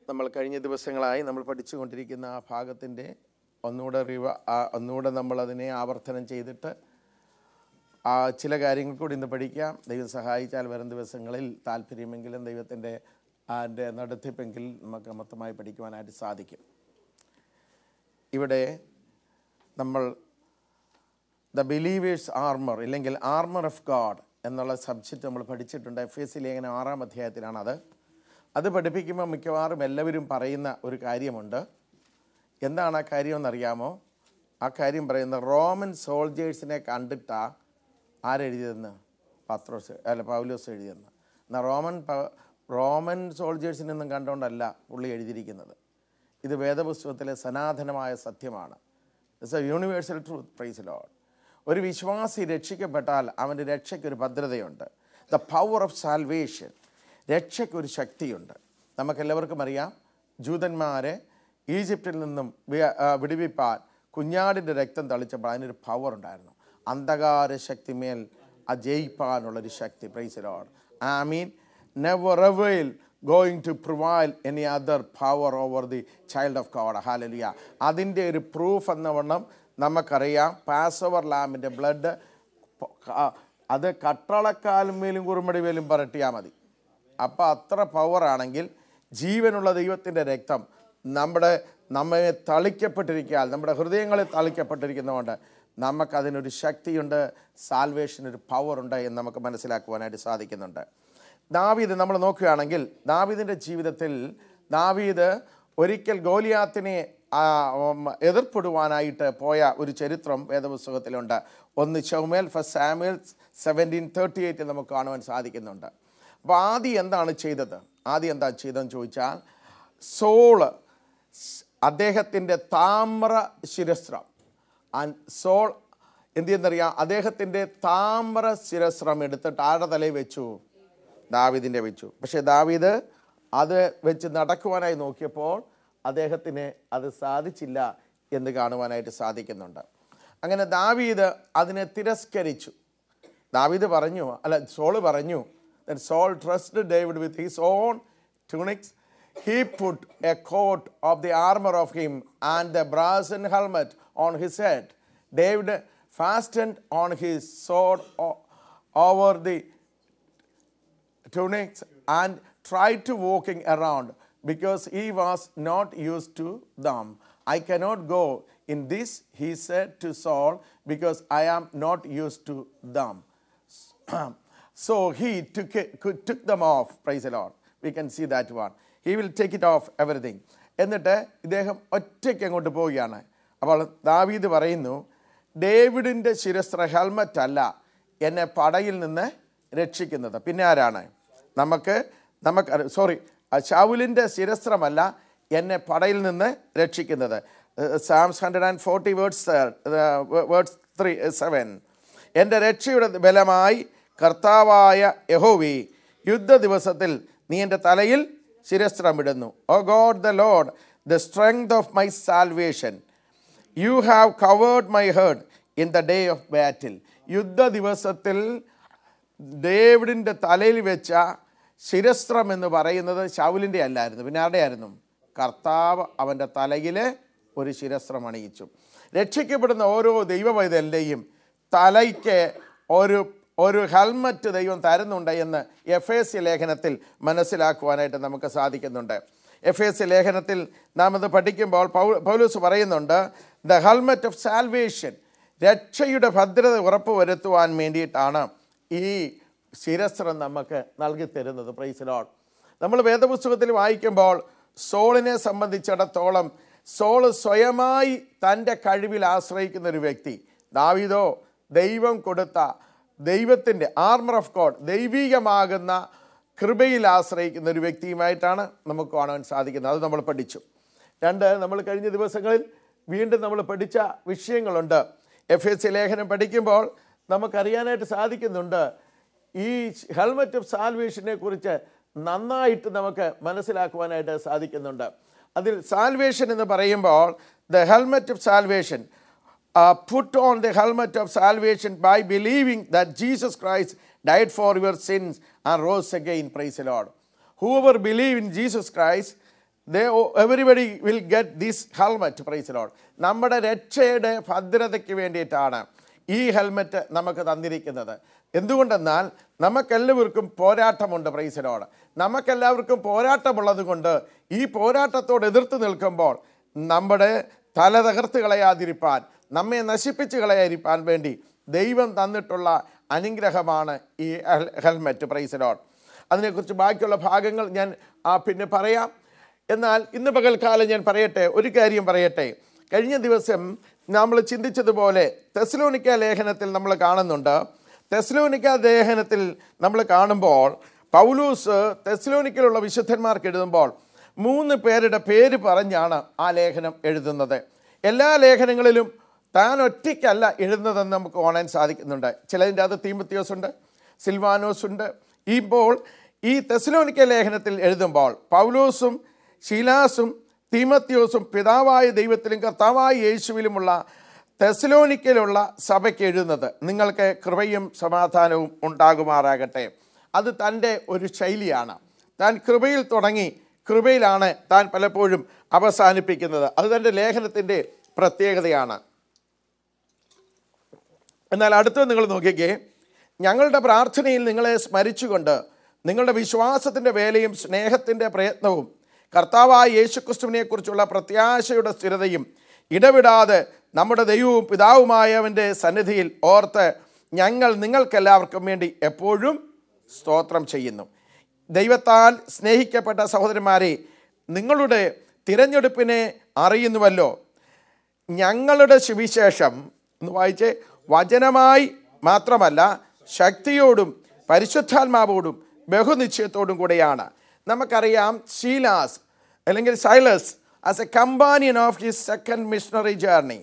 നമ്മൾ കഴിഞ്ഞ ദിവസങ്ങളായി നമ്മൾ പഠിച്ചുകൊണ്ടിരിക്കുന്ന ആ ഭാഗത്തിൻ്റെ ഒന്നുകൂടെ റിവ ആ- ഒന്നുകൂടെ നമ്മളതിനെ ആവർത്തനം ചെയ്തിട്ട് ആ ചില കാര്യങ്ങൾ കൂടി ഇന്ന് പഠിക്കാം ദൈവം സഹായിച്ചാൽ വരും ദിവസങ്ങളിൽ താല്പര്യമെങ്കിലും ദൈവത്തിൻ്റെ അതിൻ്റെ നടത്തിപ്പെങ്കിൽ നമുക്ക് മൊത്തമായി പഠിക്കുവാനായിട്ട് സാധിക്കും ഇവിടെ നമ്മൾ ദ ബിലീവേഴ്സ് ആർമർ ഇല്ലെങ്കിൽ ആർമർ ഓഫ് ഗാഡ് എന്നുള്ള സബ്ജക്റ്റ് നമ്മൾ പഠിച്ചിട്ടുണ്ട് എഫ് എസ് സി ലേഖനം ആറാം അധ്യായത്തിലാണ് അത് അത് പഠിപ്പിക്കുമ്പോൾ മിക്കവാറും എല്ലാവരും പറയുന്ന ഒരു കാര്യമുണ്ട് എന്താണ് ആ കാര്യം എന്നറിയാമോ ആ കാര്യം പറയുന്നത് റോമൻ സോൾജേഴ്സിനെ കണ്ടിട്ടാ ആരെഴുതിയതെന്ന് പത്രോസ് അല്ല പൗലോസ് എഴുതിയെന്ന് എന്നാൽ റോമൻ പ- റോമൻ സോൾജേഴ്സിനൊന്നും കണ്ടുകൊണ്ടല്ല പുള്ളി എഴുതിയിരിക്കുന്നത് ഇത് വേദപുസ്തകത്തിലെ സനാതനമായ സത്യമാണ് it's a universal truth praise Lord ഒരു വിശ്വാസി രക്ഷിക്കപ്പെട്ടാൽ അവൻ്റെ രക്ഷയ്ക്കൊരു ഭദ്രതയുണ്ട് ദ പവർ ഓഫ് സാൽവേഷൻ രക്ഷയ്ക്കൊരു ശക്തിയുണ്ട് നമുക്കെല്ലാവർക്കും അറിയാം ജൂതന്മാരെ ഈജിപ്തിൽ നിന്നും വി- ആ, വിടുവിപ്പാൻ കുഞ്ഞാടിൻ്റെ രക്തം തളിച്ചപ്പോൾ അതിനൊരു പവർ ഉണ്ടായിരുന്നു അന്ധകാര ശക്തിമേൽ അജയിപ്പാനുള്ളൊരു ശക്തി praise Lord I mean never avail going to provide any other power over the child of God hallelujah അതിൻ്റെ ഒരു പ്രൂഫ് എന്ന വണ്ണം നമുക്കറിയാം പാസ് ഓവർ ലാമ്പിൻ്റെ ബ്ലഡ് അത് കട്ടളക്കാലുമേലും കുറുമടി മേലും പുരട്ടിയാൽ മതി അപ്പോൾ അത്ര പവറാണെങ്കിൽ ജീവനുള്ള ദൈവത്തിൻ്റെ രക്തം നമ്മുടെ നമ്മെ തളിക്കപ്പെട്ടിരിക്കാൻ നമ്മുടെ ഹൃദയങ്ങളിൽ തളിക്കപ്പെട്ടിരിക്കുന്നതുകൊണ്ട് നമുക്കതിനൊരു ശക്തിയുണ്ട് സാൽവേഷനൊരു പവറുണ്ട് എന്ന് നമുക്ക് മനസ്സിലാക്കുവാനായിട്ട് സാധിക്കുന്നുണ്ട് ദാവീദ് നമ്മൾ നോക്കുകയാണെങ്കിൽ ദാവീദിൻ്റെ ജീവിതത്തിൽ ദാവീദ് ഒരിക്കൽ ഗോലിയാത്തിനെ ആ, ഉം, എതിർപ്പെടുവാനായിട്ട് പോയ ഒരു ചരിത്രം വേദപുസ്തകത്തിലുണ്ട് ഒന്ന് ചൗമേൽ first Samuel seventeen thirty eight നമുക്ക് കാണുവാൻ സാധിക്കുന്നുണ്ട് അപ്പോൾ ആദ്യം എന്താണ് ചെയ്തത് ആദ്യം എന്താ ചെയ്തതെന്ന് ചോദിച്ചാൽ സോള് അദ്ദേഹത്തിൻ്റെ താമ്ര ശിരസ്ത്രം ആൻഡ് സോൾ എന്ത് ചെയ്യുന്നറിയാം അദ്ദേഹത്തിൻ്റെ താമ്ര ശിരസ്ത്രം എടുത്തിട്ട് ആരുടെ തലയിൽ വെച്ചു ദാവീദിൻ്റെ വെച്ചു പക്ഷേ ദാവീദ് അത് വെച്ച് നടക്കുവാനായി നോക്കിയപ്പോൾ അദ്ദേഹത്തിന് അത് സാധിച്ചില്ല എന്ന് കാണുവാനായിട്ട് സാധിക്കുന്നുണ്ട് അങ്ങനെ ദാവീദ് അതിനെ തിരസ്കരിച്ചു ദാവീദ് പറഞ്ഞു അല്ല സോള് പറഞ്ഞു that Saul trusted David with his own tunics. He put a coat of the armor of him and the brazen helmet on his head. David fastened on his sword o- over the tunics and tried to walking around because he was not used to them. I cannot go in this, he said to Saul, because I am not used to them. so he took, it, could- took them off, praise the Lord. We can see that one. He will take it off everything. എന്നിട്ട് ഇദ്ദേഹം ഒറ്റയ്ക്ക് അങ്ങോട്ട് പോവുകയാണ് അപ്പോൾ ദാവീദ് പറയുന്നു ഡേവിഡിൻ്റെ ശിരസ്ത്ര helmet അല്ല എന്നെ പടയിൽ നിന്ന് രക്ഷിക്കുന്നത് പിന്നെ ആരാണ് നമുക്ക് നമുക്ക് സോറി ഷൗലിൻ്റെ ശിരസ്ത്രമല്ല എന്നെ പടയിൽ നിന്ന് രക്ഷിക്കുന്നത് Psalms hundred and forty words words three seven എൻ്റെ രക്ഷയുടെ ബലമായി കർത്താവായ യഹോവി യുദ്ധ ദിവസത്തിൽ നീ എൻ്റെ തലയിൽ ശിരസ്ത്രമിടുന്നു O God the Lord the strength of my salvation you have covered my head in the day of battle യുദ്ധ ദിവസത്തിൽ ഡേവിഡിൻ്റെ തലയിൽ വെച്ച ശിരസ്ത്രം എന്ന് പറയുന്നത് ശൗലിൻ്റെ അല്ലായിരുന്നു പിന്നെ ആരുടെയായിരുന്നു കർത്താവ് അവൻ്റെ തലയിൽ ഒരു ശിരസ്ത്രം അണിയിച്ചു രക്ഷിക്കപ്പെടുന്ന ഓരോ ദൈവവൈതലിൻ്റെയും തലയ്ക്ക് ഒരു ഒരു ഹെൽമറ്റ് ദൈവം തരുന്നുണ്ട് എന്ന് എഫ് എസ് സി ലേഖനത്തിൽ മനസ്സിലാക്കുവാനായിട്ട് നമുക്ക് സാധിക്കുന്നുണ്ട് എഫ് എസ് സി ലേഖനത്തിൽ നാം ഇത് പഠിക്കുമ്പോൾ പൗ- പൗലൂസ് പറയുന്നുണ്ട് ദ ഹെൽമറ്റ് ഓഫ് സാൽവേഷൻ രക്ഷയുടെ ഭദ്രത ഉറപ്പുവരുത്തുവാൻ വേണ്ടിയിട്ടാണ് ഈ ശിരസ്ത്രം നമുക്ക് നൽകി തരുന്നത് പ്രൈസ് ലോഡ് നമ്മൾ വേദപുസ്തകത്തിൽ വായിക്കുമ്പോൾ സോളിനെ സംബന്ധിച്ചിടത്തോളം സോള് സ്വയമായി തൻ്റെ കഴിവിൽ ആശ്രയിക്കുന്ന ഒരു വ്യക്തി ദാവീദോ ദൈവം കൊടുത്ത ദൈവത്തിൻ്റെ ആർമർ ഓഫ് ഗോഡ് ദൈവികമാകുന്ന കൃപയിൽ ആശ്രയിക്കുന്ന ഒരു വ്യക്തിയുമായിട്ടാണ് നമുക്ക് കാണാൻ സാധിക്കുന്നത് അത് നമ്മൾ പഠിച്ചു രണ്ട് നമ്മൾ കഴിഞ്ഞ ദിവസങ്ങളിൽ വീണ്ടും നമ്മൾ പഠിച്ച വിഷയങ്ങളുണ്ട് എഫ് എസ് സി ലേഖനം പഠിക്കുമ്പോൾ നമുക്കറിയാനായിട്ട് സാധിക്കുന്നുണ്ട് ഈ ഹെൽമറ്റ് ഓഫ് സാൽവേഷനെ കുറിച്ച് നന്നായിട്ട് നമുക്ക് മനസ്സിലാക്കുവാനായിട്ട് സാധിക്കുന്നുണ്ട് അതിൽ സാൽവേഷൻ എന്ന് പറയുമ്പോൾ the helmet of salvation put on the helmet of salvation by believing that Jesus Christ died for your sins and rose again praise the lord whoever believe in jesus christ they everybody will get this helmet praise Lord നമ്മുടെ രക്ഷയുടെ ഭദ്രതയ്ക്ക് വേണ്ടിയിട്ടാണ് ഈ helmet നമുക്ക് തന്നിരിക്കുന്നത് എന്തുകൊണ്ടെന്നാൽ നമുക്കെല്ലാവർക്കും പോരാട്ടമുണ്ട് പ്രൈസിനോട് നമുക്കെല്ലാവർക്കും പോരാട്ടമുള്ളത് കൊണ്ട് ഈ പോരാട്ടത്തോട് എതിർത്ത് നിൽക്കുമ്പോൾ നമ്മുടെ തല തകർത്ത് കളയാതിരിപ്പാൻ നമ്മെ നശിപ്പിച്ച് കളയാതിരിപ്പാൻ വേണ്ടി ദൈവം തന്നിട്ടുള്ള അനുഗ്രഹമാണ് ഈ ഹെൽ- ഹെൽമറ്റ് പ്രൈസിനോട് അതിനെക്കുറിച്ച് ബാക്കിയുള്ള ഭാഗങ്ങൾ ഞാൻ ആ, പിന്നെ പറയാം എന്നാൽ ഇന്ന് പകൽക്കാലം ഞാൻ പറയട്ടെ ഒരു കാര്യം പറയട്ടെ കഴിഞ്ഞ ദിവസം നമ്മൾ ചിന്തിച്ചതുപോലെ തെസ്ലോനിക്ക ലേഖനത്തിൽ നമ്മൾ കാണുന്നുണ്ട് തെസ്ലോനിക്ക ലേഖനത്തിൽ നമ്മൾ കാണുമ്പോൾ പൗലൂസ് തെസ്ലോനിക്കയിലുള്ള വിശുദ്ധന്മാർക്ക് എഴുതുമ്പോൾ മൂന്ന് പേരുടെ പേര് പറഞ്ഞാണ് ആ ലേഖനം എഴുതുന്നത് എല്ലാ ലേഖനങ്ങളിലും താൻ ഒറ്റയ്ക്കല്ല എഴുതുന്നതെന്ന് നമുക്ക് കാണാൻ സാധിക്കുന്നുണ്ട് ചിലതിൻ്റെ അത് തീമത്തിയോസ് ഉണ്ട് സിൽവാനോസ് ഉണ്ട് ഇപ്പോൾ ഈ തെസ്ലോനിക്ക ലേഖനത്തിൽ എഴുതുമ്പോൾ പൗലോസും ശീലാസും തീമത്യോസും പിതാവായ ദൈവത്തിലും കർത്താവായ യേശുവിലുമുള്ള തെസ്ലോനിക്കയിലുള്ള സഭയ്ക്ക് എഴുതുന്നത് നിങ്ങൾക്ക് കൃപയും സമാധാനവും ഉണ്ടാകുമാറാകട്ടെ അത് തൻ്റെ ഒരു ശൈലിയാണ് താൻ കൃപയിൽ തുടങ്ങി കൃപയിലാണ് താൻ പലപ്പോഴും അവസാനിപ്പിക്കുന്നത് അത് തൻ്റെ ലേഖനത്തിൻ്റെ പ്രത്യേകതയാണ് എന്നാൽ അടുത്തത് നിങ്ങൾ നോക്കിക്കേ ഞങ്ങളുടെ പ്രാർത്ഥനയിൽ നിങ്ങളെ സ്മരിച്ചുകൊണ്ട് നിങ്ങളുടെ വിശ്വാസത്തിൻ്റെ വേലയും സ്നേഹത്തിൻ്റെ പ്രയത്നവും കർത്താവായ യേശുക്രിസ്തുവിനെക്കുറിച്ചുള്ള പ്രത്യാശയുടെ സ്ഥിരതയും ഇടവിടാതെ നമ്മുടെ ദൈവവും പിതാവുമായവൻ്റെ സന്നിധിയിൽ ഓർത്ത് ഞങ്ങൾ നിങ്ങൾക്കെല്ലാവർക്കും വേണ്ടി എപ്പോഴും സ്തോത്രം ചെയ്യുന്നു ദൈവത്താൽ സ്നേഹിക്കപ്പെട്ട സഹോദരന്മാരെ നിങ്ങളുടെ തിരഞ്ഞെടുപ്പിനെ അറിയുന്നുവല്ലോ ഞങ്ങളുടെ സുവിശേഷം എന്ന് വായിച്ച് വചനമായി മാത്രമല്ല ശക്തിയോടും പരിശുദ്ധാത്മാവോടും ബഹുനിശ്ചയത്തോടും കൂടെയാണ് നമുക്കറിയാം ഷീലാസ് അല്ലെങ്കിൽ Silas as a companion of his second missionary journey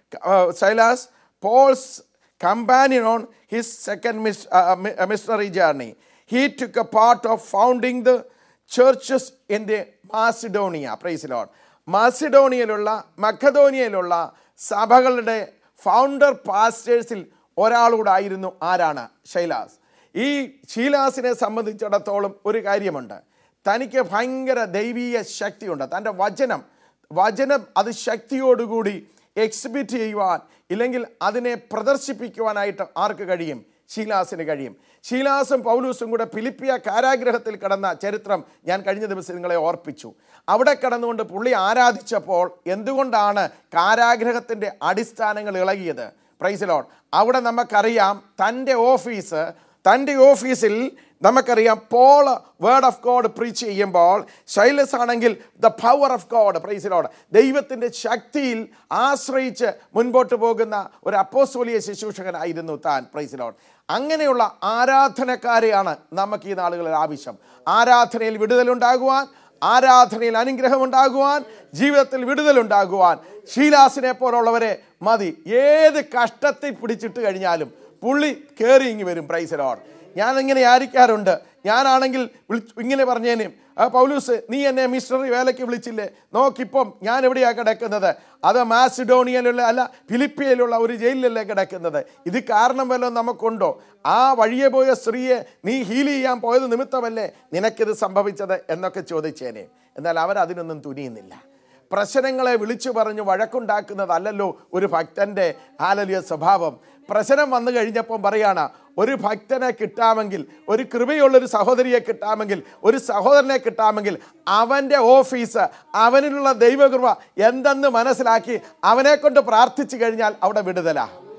Silas Paul's companion on his second mis- uh, uh, mi- uh, missionary journey. He took a part of founding the churches in the Macedonia. Praise the Lord. മാസിഡോണിയയിലുള്ള മക്കധോനിയയിലുള്ള സഭകളുടെ founder പാസ്റ്റേഴ്സിൽ ഒരാളൂടായിരുന്നു ആരാണ് ശൈലാസ് ഈ ഷീലാസിനെ സംബന്ധിച്ചിടത്തോളം ഒരു കാര്യമുണ്ട് തനിക്ക് ഭയങ്കര ദൈവീയ ശക്തിയുണ്ട് തൻ്റെ വചനം വചനം അത് ശക്തിയോടുകൂടി എക്സിബിറ്റ് ചെയ്യുവാൻ ഇല്ലെങ്കിൽ അതിനെ പ്രദർശിപ്പിക്കുവാനായിട്ട് ആർക്ക് കഴിയും ഷീലാസിന് കഴിയും ഷീലാസും പൗലൂസും കൂടെ ഫിലിപ്പിയ കാരാഗ്രഹത്തിൽ കിടന്ന ചരിത്രം ഞാൻ കഴിഞ്ഞ ദിവസം നിങ്ങളെ ഓർപ്പിച്ചു അവിടെ കിടന്നുകൊണ്ട് പുള്ളി ആരാധിച്ചപ്പോൾ എന്തുകൊണ്ടാണ് കാരാഗ്രഹത്തിൻ്റെ അടിസ്ഥാനങ്ങൾ ഇളകിയത് പ്രൈസിലോൺ അവിടെ നമുക്കറിയാം തൻ്റെ ഓഫീസ് തൻ്റെ ഓഫീസിൽ നമുക്കറിയാം Paul word of God preach ചെയ്യുമ്പോൾ ശൈലസ് ആണെങ്കിൽ the power of God praise the Lord ദൈവത്തിൻ്റെ ശക്തിയിൽ ആശ്രയിച്ച് മുൻപോട്ട് പോകുന്ന ഒരു അപ്പോസ്തോലിയ ശുശ്രൂഷകനായിരുന്നു താൻ പ്രൈസിലോട് അങ്ങനെയുള്ള ആരാധനക്കാരെയാണ് നമുക്ക് ഈ നാളുകളിൽ ആവശ്യം ആരാധനയിൽ വിടുതലുണ്ടാകുവാൻ ആരാധനയിൽ അനുഗ്രഹം ഉണ്ടാകുവാൻ ജീവിതത്തിൽ വിടുതലുണ്ടാകുവാൻ ഷീലാസിനെ പോലുള്ളവരെ മതി ഏത് കഷ്ടത്തിൽ പിടിച്ചിട്ട് കഴിഞ്ഞാലും പുള്ളി കയറി ഇങ്ങി വരും പ്രൈസലോട് ഞാൻ ഇങ്ങനെ ആയിരിക്കാറുണ്ട് ഞാനാണെങ്കിൽ വിളിച്ച് ഇങ്ങനെ പറഞ്ഞേനും ആ പൗലൂസ് നീ എന്നെ മിഷണറി വേലയ്ക്ക് വിളിച്ചില്ലേ നോക്കിപ്പം ഞാൻ എവിടെയാണ് കിടക്കുന്നത് അത് മാസിഡോണിയയിലുള്ള അല്ല ഫിലിപ്പിയയിലുള്ള ഒരു ജയിലിലല്ലേ കിടക്കുന്നത് ഇത് കാരണം വല്ലതും നമുക്കുണ്ടോ ആ വഴിയെ പോയ സ്ത്രീയെ നീ ഹീൽ ചെയ്യാൻ പോയത് നിമിത്തമല്ലേ നിനക്കിത് സംഭവിച്ചത് എന്നൊക്കെ ചോദിച്ചേനെ എന്നാൽ അവരതിനൊന്നും തുനിയുന്നില്ല പ്രശ്നങ്ങളെ വിളിച്ചു പറഞ്ഞു വഴക്കുണ്ടാക്കുന്നതല്ലല്ലോ ഒരു ഭക്തൻ്റെ ആലലിയ സ്വഭാവം പ്രശ്നം വന്നു കഴിഞ്ഞപ്പം പറയാണ് ഒരു ഭക്തനെ കിട്ടാമെങ്കിൽ ഒരു കൃപയുള്ളൊരു സഹോദരിയെ കിട്ടാമെങ്കിൽ ഒരു സഹോദരനെ കിട്ടാമെങ്കിൽ അവൻ്റെ ഓഫീസ് അവനിലുള്ള ദൈവകൃപ എന്തെന്ന് മനസ്സിലാക്കി അവനെ കൊണ്ട് പ്രാർത്ഥിച്ചു കഴിഞ്ഞാൽ അവിടെ വിടുതല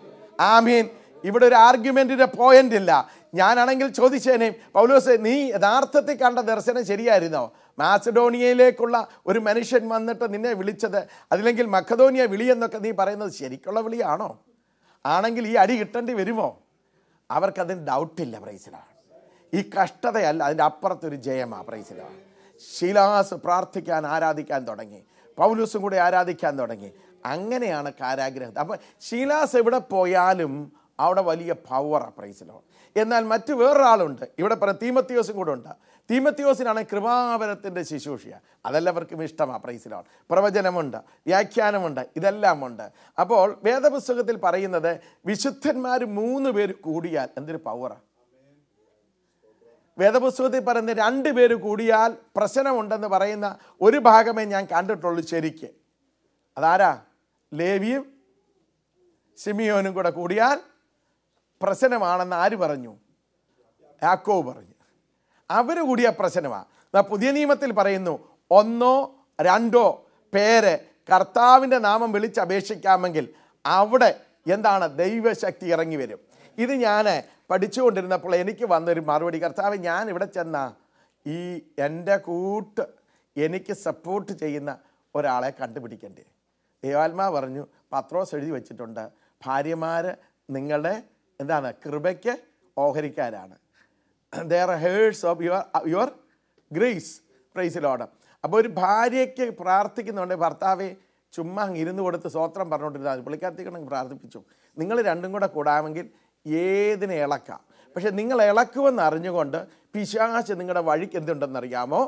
ആമീൻ ഇവിടെ ഒരു ആർഗ്യുമെൻറ്റിൻ്റെ പോയിന്റ് ഇല്ല ഞാനാണെങ്കിൽ ചോദിച്ചേനെ പൗലോസ് നീ യഥാർത്ഥത്തിൽ കണ്ട ദർശനം ശരിയായിരുന്നോ മാസഡോണിയയിലേക്കുള്ള ഒരു മനുഷ്യൻ വന്നിട്ട് നിന്നെ വിളിച്ചത് അതില്ലെങ്കിൽ മക്കതോനിയ വിളിയെന്നൊക്കെ നീ പറയുന്നത് ശരിക്കുള്ള വിളിയാണോ ആണെങ്കിൽ ഈ അടി കിട്ടേണ്ടി വരുമോ അവർക്കതിന് ഡൗട്ടില്ല പ്രൈസിലാണ് ഈ കഷ്ടതയല്ല അതിൻ്റെ അപ്പുറത്തൊരു ജയമാ പ്രൈസിലാണ് ശീലാസ് പ്രാർത്ഥിക്കാൻ ആരാധിക്കാൻ തുടങ്ങി പൗലൂസും കൂടി ആരാധിക്കാൻ തുടങ്ങി അങ്ങനെയാണ് കാരാഗ്രഹം അപ്പം ശീലാസ് എവിടെ പോയാലും അവിടെ വലിയ പവറാണ് പ്രൈസിലോ എന്നാൽ മറ്റ് വേറൊരാളുണ്ട് ഇവിടെ പറ തീമത്തിയോസും കൂടെ ഉണ്ട് തീമത്തിയോസിനാണ് കൃപാവരത്തിൻ്റെ ശുശ്രൂഷ അതെല്ലാവർക്കും ഇഷ്ടമാണ് പ്രൈസിലോൺ പ്രവചനമുണ്ട് വ്യാഖ്യാനമുണ്ട് ഇതെല്ലാം ഉണ്ട് അപ്പോൾ വേദപുസ്തകത്തിൽ പറയുന്നത് വിശുദ്ധന്മാർ മൂന്ന് പേര് കൂടിയാൽ എന്തൊരു പവറാണ് വേദപുസ്തകത്തിൽ പറയുന്ന രണ്ട് പേര് കൂടിയാൽ പ്രശ്നമുണ്ടെന്ന് പറയുന്ന ഒരു ഭാഗമേ ഞാൻ കണ്ടിട്ടുള്ളൂ ശരിക്ക് അതാരാ ലേവിയും സിമിയോനും കൂടെ കൂടിയാൽ പ്രശ്നമാണെന്ന് ആര് പറഞ്ഞു യാക്കോവ് പറഞ്ഞു അവർ കൂടിയ പ്രശ്നമാണ് ദാ പുതിയ നിയമത്തിൽ പറയുന്നു ഒന്നോ രണ്ടോ പേര് കർത്താവിൻ്റെ നാമം വിളിച്ചപേക്ഷിക്കാമെങ്കിൽ അവിടെ എന്താണ് ദൈവശക്തി ഇറങ്ങി വരും ഇത് ഞാൻ പഠിച്ചുകൊണ്ടിരുന്നപ്പോൾ എനിക്ക് വന്നൊരു മറുപടി കർത്താവ് ഞാൻ ഇവിടെ ചെന്ന ഈ എൻ്റെ കൂട്ട് എനിക്ക് സപ്പോർട്ട് ചെയ്യുന്ന ഒരാളെ കണ്ടുപിടിക്കണ്ടേ ദൈവാത്മാ പറഞ്ഞു പത്രോസ് എഴുതി വെച്ചിട്ടുണ്ട് ഭാര്യമാർ നിങ്ങളുടെ എന്താണ് കൃപയ്ക്ക് ഓഹരിക്കാരാണ് they're heirs of your your grace praise Lord അപ്പോൾ ഒരു ഭാര്യയ്ക്ക് പ്രാർത്ഥിക്കുന്നുണ്ട് ഭർത്താവെ ചുമ്മാ അങ്ങ് ഇരുന്ന് കൊടുത്ത് സ്വോത്രം പറഞ്ഞുകൊണ്ടിരുന്നാൽ പുള്ളിക്കാരത്തേക്ക് പ്രാർത്ഥിപ്പിച്ചു നിങ്ങൾ രണ്ടും കൂടെ കൂടാമെങ്കിൽ ഏതിനെ ഇളക്കാം പക്ഷെ നിങ്ങൾ ഇളക്കുമെന്ന് അറിഞ്ഞുകൊണ്ട് പിശാച് നിങ്ങളുടെ വഴിക്ക് എന്തുണ്ടെന്നറിയാമോ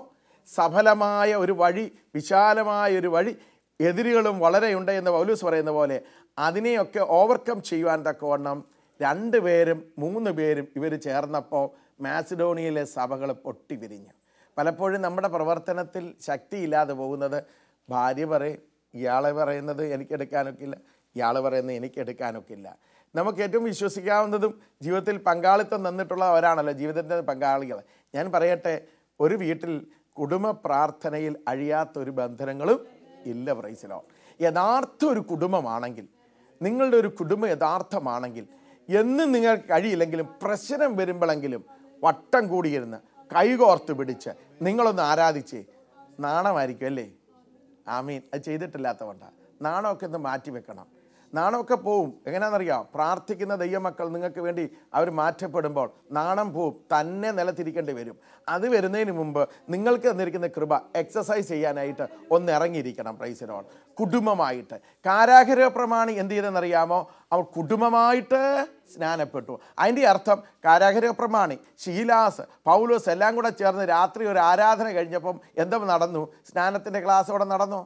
സഫലമായ ഒരു വഴി വിശാലമായ ഒരു വഴി എതിരുകളും വളരെയുണ്ട് എന്ന് പൗലൂസ് പറയുന്ന പോലെ അതിനെയൊക്കെ ഓവർകം ചെയ്യുവാൻ തക്കവണ്ണം രണ്ട് പേരും മൂന്ന് പേരും ഇവർ ചേർന്നപ്പോൾ മാസിഡോണിയയിലെ സഭകൾ പൊട്ടി വിരിഞ്ഞു പലപ്പോഴും നമ്മുടെ പ്രവർത്തനത്തിൽ ശക്തിയില്ലാതെ പോകുന്നത് ഭാര്യ പറയും ഇയാളെ പറയുന്നത് എനിക്ക് എടുക്കാനൊക്കില്ല ഇയാൾ പറയുന്നത് എനിക്ക് എടുക്കാനൊക്കില്ല നമുക്ക് ഏറ്റവും വിശ്വസിക്കാവുന്നതും ജീവിതത്തിൽ പങ്കാളിത്തം തന്നിട്ടുള്ളവരാണല്ലോ ജീവിതത്തിൻ്റെ പങ്കാളികൾ ഞാൻ പറയട്ടെ ഒരു വീട്ടിൽ കുടുംബ പ്രാർത്ഥനയിൽ അഴിയാത്ത ഒരു ബന്ധനങ്ങളും ഇല്ല പ്രൈസിലോ യഥാർത്ഥ ഒരു കുടുംബമാണെങ്കിൽ നിങ്ങളുടെ ഒരു കുടുംബം യഥാർത്ഥമാണെങ്കിൽ എന്നും നിങ്ങൾക്ക് കഴിയില്ലെങ്കിലും പ്രശ്നം വരുമ്പോഴെങ്കിലും വട്ടം കൂടിയിരുന്ന് കൈകോർത്ത് പിടിച്ച് നിങ്ങളൊന്ന് ആരാധിച്ച് നാണമായിരിക്കും അല്ലേ ആമീൻ അത് ചെയ്തിട്ടില്ലാത്തതുകൊണ്ടാണ് നാണമൊക്കെ ഒന്ന് മാറ്റി വെക്കണം നാണമൊക്കെ പോവും എങ്ങനെയാണെന്നറിയാം പ്രാർത്ഥിക്കുന്ന ദൈവമക്കൾ നിങ്ങൾക്ക് വേണ്ടി അവർ മാറ്റപ്പെടുമ്പോൾ നാണം പോവും തന്നെ നിലത്തിരിക്കേണ്ടി വരും അത് വരുന്നതിന് മുമ്പ് നിങ്ങൾക്ക് തന്നിരിക്കുന്ന കൃപ എക്സസൈസ് ചെയ്യാനായിട്ട് ഒന്ന് ഇറങ്ങിയിരിക്കണം പ്രൈസിനോട് കുടുംബമായിട്ട് കാരാഗ്രഹ പ്രമാണി എന്ത് ചെയ്തെന്നറിയാമോ അവർ കുടുംബമായിട്ട് സ്നാനപ്പെട്ടു അതിൻ്റെ അർത്ഥം കാരാഗ്രഹ പ്രമാണി ഷീലാസ് പൗലോസ് എല്ലാം കൂടെ ചേർന്ന് രാത്രി ഒരു ആരാധന കഴിഞ്ഞപ്പം എന്താ നടന്നു സ്നാനത്തിൻ്റെ ക്ലാസ് അവിടെ നടന്നു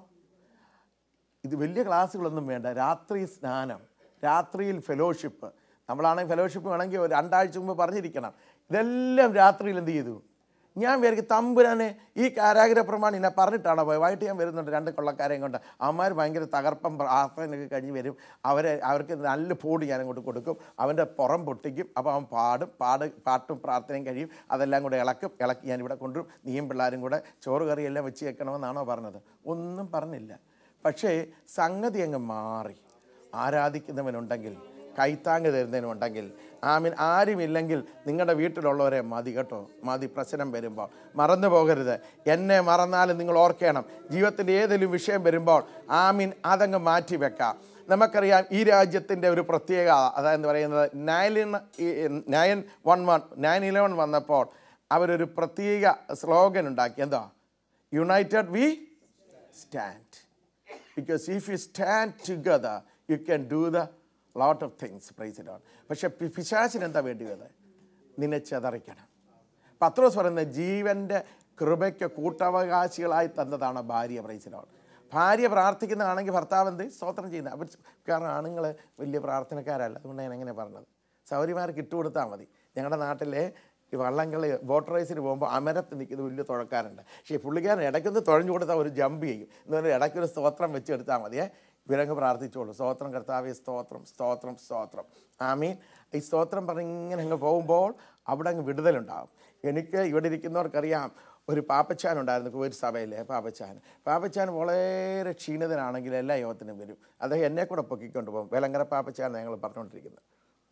ഇത് വലിയ ക്ലാസ്സുകളൊന്നും വേണ്ട രാത്രി സ്നാനം രാത്രിയിൽ ഫെലോഷിപ്പ് നമ്മളാണെങ്കിൽ ഫെലോഷിപ്പ് വേണമെങ്കിൽ ഒരു രണ്ടാഴ്ച മുമ്പ് പറഞ്ഞിരിക്കണം ഇതെല്ലാം രാത്രിയിൽ എന്ത് ചെയ്തു ഞാൻ വിചാരിക്കും തമ്പുരാനെ ഈ കാരാഗ്രഹ പ്രമാണം എന്നെ പറഞ്ഞിട്ടാണോ പോയത് വൈകിട്ട് ഞാൻ വരുന്നുണ്ട് രണ്ട് കൊള്ളക്കാരെയും കൊണ്ട് അവന്മാർ ഭയങ്കര തകർപ്പം പ്രാർത്ഥനയൊക്കെ കഴിഞ്ഞ് വരും അവരെ അവർക്ക് നല്ല ഫോഡ് ഞാൻ അങ്ങോട്ട് കൊടുക്കും അവൻ്റെ പുറം പൊട്ടിക്കും അപ്പോൾ അവൻ പാടും പാട് പാട്ടും പ്രാർത്ഥനയും കഴിയും അതെല്ലാം കൂടെ ഇളക്കും ഇളക്കി ഞാൻ ഇവിടെ കൊണ്ടുവരും നീയും പിള്ളേരും കൂടെ ചോറ് കറിയെല്ലാം വെച്ച് വെക്കണമെന്നാണോ പറഞ്ഞത് ഒന്നും പറഞ്ഞില്ല പക്ഷേ സംഗതി അങ്ങ് മാറി ആരാധിക്കുന്നവനുണ്ടെങ്കിൽ കൈത്താങ്ങ് തരുന്നതിനുണ്ടെങ്കിൽ ആമീൻ ആരുമില്ലെങ്കിൽ നിങ്ങളുടെ വീട്ടിലുള്ളവരെ മതി കേട്ടോ മതി പ്രശ്നം വരുമ്പോൾ മറന്നു പോകരുത് എന്നെ മറന്നാലും നിങ്ങൾ ഓർക്കണം ജീവിതത്തിൻ്റെ ഏതെങ്കിലും വിഷയം വരുമ്പോൾ ആമീൻ അതങ്ങ് മാറ്റി വെക്കാം നമുക്കറിയാം ഈ രാജ്യത്തിൻ്റെ ഒരു പ്രത്യേകത അതായത് പറയുന്നത് nine nine one one nine eleven വന്നപ്പോൾ അവരൊരു പ്രത്യേക സ്ലോഗൻ ഉണ്ടാക്കി എന്താ united we stand because if you stand together you can do the lot of things praise it പക്ഷെ പി- പിശാചിന് എന്താ വേണ്ടിയത് നിന്നെ ചെതറിക്കണം പത്രോസ് പറയുന്നത് ജീവൻ്റെ കൃപയ്ക്ക് കൂട്ടവകാശികളായി തന്നതാണ് ഭാര്യ പ്രൈസിലോൺ ഭാര്യ പ്രാർത്ഥിക്കുന്നതാണെങ്കിൽ ഭർത്താവ് എന്ത് സ്തോത്രം ചെയ്യുന്നത് അവർ കാരണം ആണുങ്ങൾ വലിയ പ്രാർത്ഥനക്കാരല്ല അതുകൊണ്ട് ഞാൻ എങ്ങനെ പറഞ്ഞത് സൗരിമാർക്ക് ഇട്ടുകൊടുത്താൽ മതി ഞങ്ങളുടെ നാട്ടിലെ ഈ വള്ളംകളി ബോട്ട് റേസിന് പോകുമ്പോൾ അമരത്ത് നിൽക്കുന്ന വലിയ തുഴക്കാരുണ്ട് പക്ഷേ ഈ പുള്ളിക്കാരൻ ഇടയ്ക്കൊന്ന് തുഴഞ്ഞു കൊടുത്താൽ ഒരു ജമ്പ് ചെയ്യും എന്ന് പറഞ്ഞാൽ ഇടയ്ക്കൊരു സ്തോത്രം വെച്ചെടുത്താൽ മതിയേ ഇവരങ്ങ് പ്രാർത്ഥിച്ചോളൂ സ്തോത്രം കർത്താവെ സ്തോത്രം സ്തോത്രം സ്തോത്രം ആമീൻ ഈ സ്തോത്രം പറഞ്ഞ് ഇങ്ങനെ അങ്ങ് പോകുമ്പോൾ അവിടെ അങ്ങ് വിടുതലുണ്ടാകും എനിക്ക് ഇവിടെ ഇരിക്കുന്നവർക്കറിയാം ഒരു പാപ്പച്ചാൻ ഉണ്ടായിരുന്നു ഒരു സഭയിലെ പാപ്പച്ചാൻ പാപ്പച്ചാൻ വളരെ ക്ഷീണിതനാണെങ്കിൽ എല്ലാ യോഗത്തിനും വരും അദ്ദേഹം എന്നെ കൂടെ പൊക്കിക്കൊണ്ട് പോകും വേലങ്കര പാപ്പച്ചാൻ ഞങ്ങൾ പറഞ്ഞുകൊണ്ടിരിക്കുന്നത്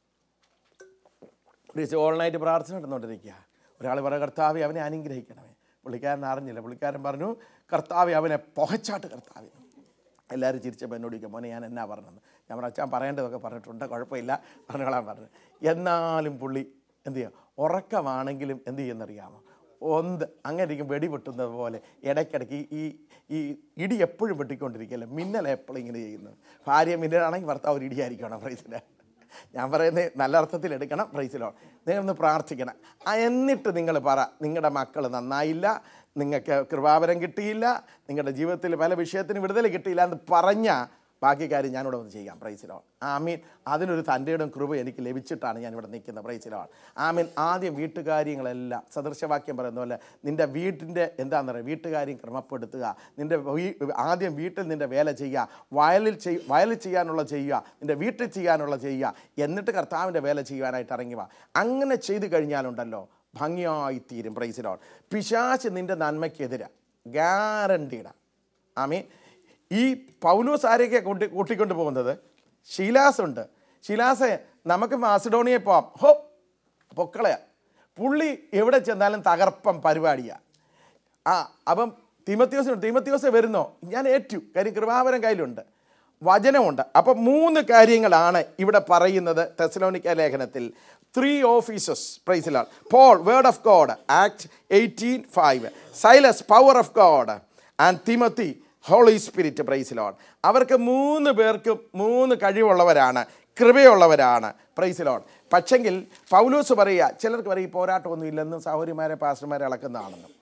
വിളിച്ച് ഓൾ നൈറ്റ് പ്രാർത്ഥന നടന്നുകൊണ്ടിരിക്കുക ഒരാൾ പറയാം കർത്താവെ അവനെ അനുഗ്രഹിക്കണമേ പുള്ളിക്കാരൻ അറിഞ്ഞില്ല പുള്ളിക്കാരൻ പറഞ്ഞു കർത്താവെ അവനെ പുകച്ചാട്ട് കർത്താവെ എല്ലാവരും ചിരിച്ചപ്പോൾ എന്നോട് ചോദിക്കും മോനെ ഞാൻ എന്നാ പറഞ്ഞത് ഞാൻ പറഞ്ഞു അച്ഛൻ പറയേണ്ടതൊക്കെ പറഞ്ഞിട്ടുണ്ട് കുഴപ്പമില്ല പറഞ്ഞോളാൻ പറഞ്ഞു എന്നാലും പുള്ളി എന്ത് ചെയ്യുക ഉറക്കമാണെങ്കിലും എന്ത് ചെയ്യുന്നറിയാമോ ഒന്ന് അങ്ങനെ ഇരിക്കും വെടി പൊട്ടുന്നത് പോലെ ഇടയ്ക്കിടയ്ക്ക് ഈ ഈ ഈ ഇടി എപ്പോഴും വെട്ടിക്കൊണ്ടിരിക്കുകയല്ലേ മിന്നൽ എപ്പോഴും ഇങ്ങനെ ചെയ്യുന്നത് ഭാര്യ മിന്നലാണെങ്കിൽ ഭർത്താവ് ഒരു ഇടിയായിരിക്കണം പ്രൈസിലെ ഞാൻ പറയുന്നത് നല്ല അർത്ഥത്തിൽ എടുക്കണം പ്രൈസിലോ നിങ്ങൾ ഒന്ന് പ്രാർത്ഥിക്കണം ആ, എന്നിട്ട് നിങ്ങൾ പറ നിങ്ങളുടെ മക്കൾ നന്നായില്ല നിങ്ങൾക്ക് കൃപാവരം കിട്ടിയില്ല നിങ്ങളുടെ ജീവിതത്തിൽ പല വിഷയത്തിന് വിടുതൽ കിട്ടിയില്ല എന്ന് പറഞ്ഞാൽ ബാക്കി കാര്യം ഞാനിവിടെ വന്ന് ചെയ്യാം പ്രൈസിലോ ആമീൻ അതിനൊരു തൻ്റെ ഇടം കൃപ എനിക്ക് ലഭിച്ചിട്ടാണ് ഞാൻ ഇവിടെ നിൽക്കുന്നത് പ്രൈസിലോ ആമീൻ ആദ്യം വീട്ടുകാര്യങ്ങളെല്ലാം സദൃശവാക്യം പറയുന്ന പോലെ നിൻ്റെ വീട്ടിൻ്റെ എന്താണെന്ന് പറയുക വീട്ടുകാര്യം ക്രമപ്പെടുത്തുക നിൻ്റെ വീ- ആദ്യം വീട്ടിൽ നിൻ്റെ വേല ചെയ്യുക വയലിൽ ചെയ് വയലിൽ ചെയ്യാനുള്ള ചെയ്യുക നിൻ്റെ വീട്ടിൽ ചെയ്യാനുള്ള ചെയ്യുക എന്നിട്ട് കർത്താവിൻ്റെ വേല ചെയ്യുവാനായിട്ട് ഇറങ്ങി വാ അങ്ങനെ ചെയ്തു കഴിഞ്ഞാലുണ്ടല്ലോ ഭംഗിയായി തീരും പ്രൈസിലോൺ പിശാച്ച് നിൻ്റെ നന്മയ്ക്കെതിരാ ഗ്യാരണ്ടീഡാ ആമീൻ ഈ പൗലോസ് ആരെയൊക്കെ കൂട്ടി കൂട്ടിക്കൊണ്ട് പോകുന്നത് ഷീലാസ് ഉണ്ട് ഷീലാസെ നമുക്ക് മാസിഡോണിയെ പോവാം ഹോ പൊക്കളയാ പുള്ളി എവിടെ ചെന്നാലും തകർപ്പം പരിപാടിയാണ് ആ അപ്പം തിമത്യോസ് തിമത്യോസ് വരുന്നോ ഞാൻ ഏറ്റു കാര്യം കൃപാവരം കയ്യിലുണ്ട് വചനമുണ്ട് അപ്പം മൂന്ന് കാര്യങ്ങളാണ് ഇവിടെ പറയുന്നത് തെസലോനിക്ക ലേഖനത്തിൽ ത്രീ ഓഫീസസ് പ്രൈസിലാണ് Paul word of God act eighteen five Silas power of God and Timothy holy spirit praise the Lord അവർക്ക് മൂന്ന് പേർക്കും മൂന്ന് കഴിവുള്ളവരാണ് കൃപയുള്ളവരാണ് പ്രൈസിലോൺ പക്ഷെങ്കിൽ പൗലൂസ് പറയുക ചിലർക്ക് പറയും ഈ പോരാട്ടമൊന്നും ഇല്ലെന്നും സഹോദരിമാരെ പാസ്റ്റർമാരെ അളക്കുന്നതാണെന്നും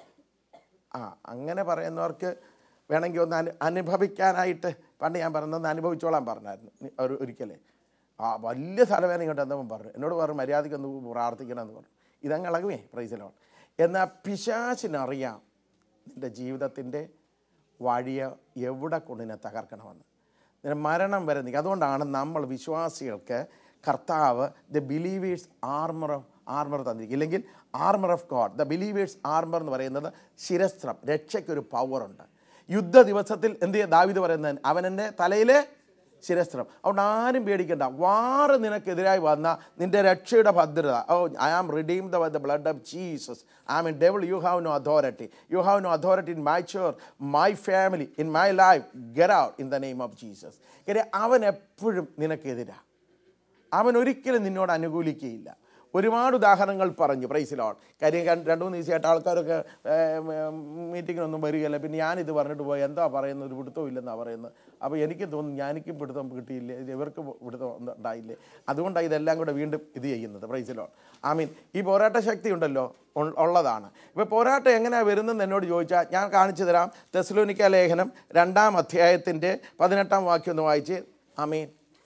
ആ അങ്ങനെ പറയുന്നവർക്ക് വേണമെങ്കിൽ ഒന്ന് അനു അനുഭവിക്കാനായിട്ട് പണ്ട് ഞാൻ പറഞ്ഞത് അനുഭവിച്ചോളാൻ പറഞ്ഞായിരുന്നു നി- ഒരു ഒരിക്കലേ ആ വലിയ തലവേദന ഇങ്ങോട്ട് എന്നവൻ പറഞ്ഞു എന്നോട് പറഞ്ഞു മര്യാദയ്ക്ക് ഒന്ന് പ്രാർത്ഥിക്കണമെന്ന് പറഞ്ഞു ഇതങ്ങ് ഇളകുമേ പ്രൈസിലോൺ എന്നാൽ പിശാചിനറിയാം നിൻ്റെ ജീവിതത്തിൻ്റെ വഴിയെ എവിടെ കൊണ്ടിനെ തകർക്കണമെന്ന് നിന്റെ മരണം വരെ നിൽക്കും അതുകൊണ്ടാണ് നമ്മൾ വിശ്വാസികൾക്ക് കർത്താവ് the believers armour of armour തന്നിരിക്കും ഇല്ലെങ്കിൽ armour of God the believers armour എന്ന് പറയുന്നത് ശിരസ്ത്രം രക്ഷയ്ക്കൊരു പവറുണ്ട് യുദ്ധ ദിവസത്തിൽ എന്ത് ചെയ്യുക ദാവിദ് പറയുന്നത് അവൻ എൻ്റെ തലയിലെ ശിരസ്ത്രം അതുകൊണ്ട് ആരും പേടിക്കണ്ട വാറ് നിനക്കെതിരായി വന്ന നിന്റെ രക്ഷയുടെ ഭദ്രത O I am redeem the the blood of Jesus I mean devil you have no authority you have no authority in my church my family in my life get out in the name of Jesus കാര്യം അവൻ എപ്പോഴും നിനക്കെതിരാ അവൻ ഒരിക്കലും നിന്നോട് അനുകൂലിക്കുകയില്ല ഒരുപാട് ഉദാഹരണങ്ങൾ പറഞ്ഞു പ്രൈസിലോൺ കാര്യം കണ്ട് രണ്ട് മൂന്ന് ദിവസമായിട്ട് ആൾക്കാരൊക്കെ മീറ്റിങ്ങിനൊന്നും വരികയില്ല പിന്നെ ഞാനിത് പറഞ്ഞിട്ട് പോയി എന്താ പറയുന്നത് ഒരു പിടുത്തവും ഇല്ലെന്നാണ് പറയുന്നത് അപ്പോൾ എനിക്ക് തോന്നുന്നു ഞാനിക്കും പിടുത്തം കിട്ടിയില്ലേ ഇത് ഇവർക്ക് പിടുത്തം ഒന്നും ഉണ്ടായില്ലേ അതുകൊണ്ടാണ് ഇതെല്ലാം കൂടെ വീണ്ടും ഇത് ചെയ്യുന്നത് പ്രൈസിലോൺ ഐ മീൻ ഈ പോരാട്ട ശക്തി ഉണ്ടല്ലോ ഉൾ- ഉള്ളതാണ് ഇപ്പോൾ പോരാട്ടം എങ്ങനെയാണ് വരുന്നതെന്ന് എന്നോട് ചോദിച്ചാൽ ഞാൻ കാണിച്ചു തരാം തെസ്ലോനിക്ക ലേഖനം രണ്ടാം അധ്യായത്തിൻ്റെ പതിനെട്ടാം വാക്യം ഒന്ന് വായിച്ച് ഐ മീൻ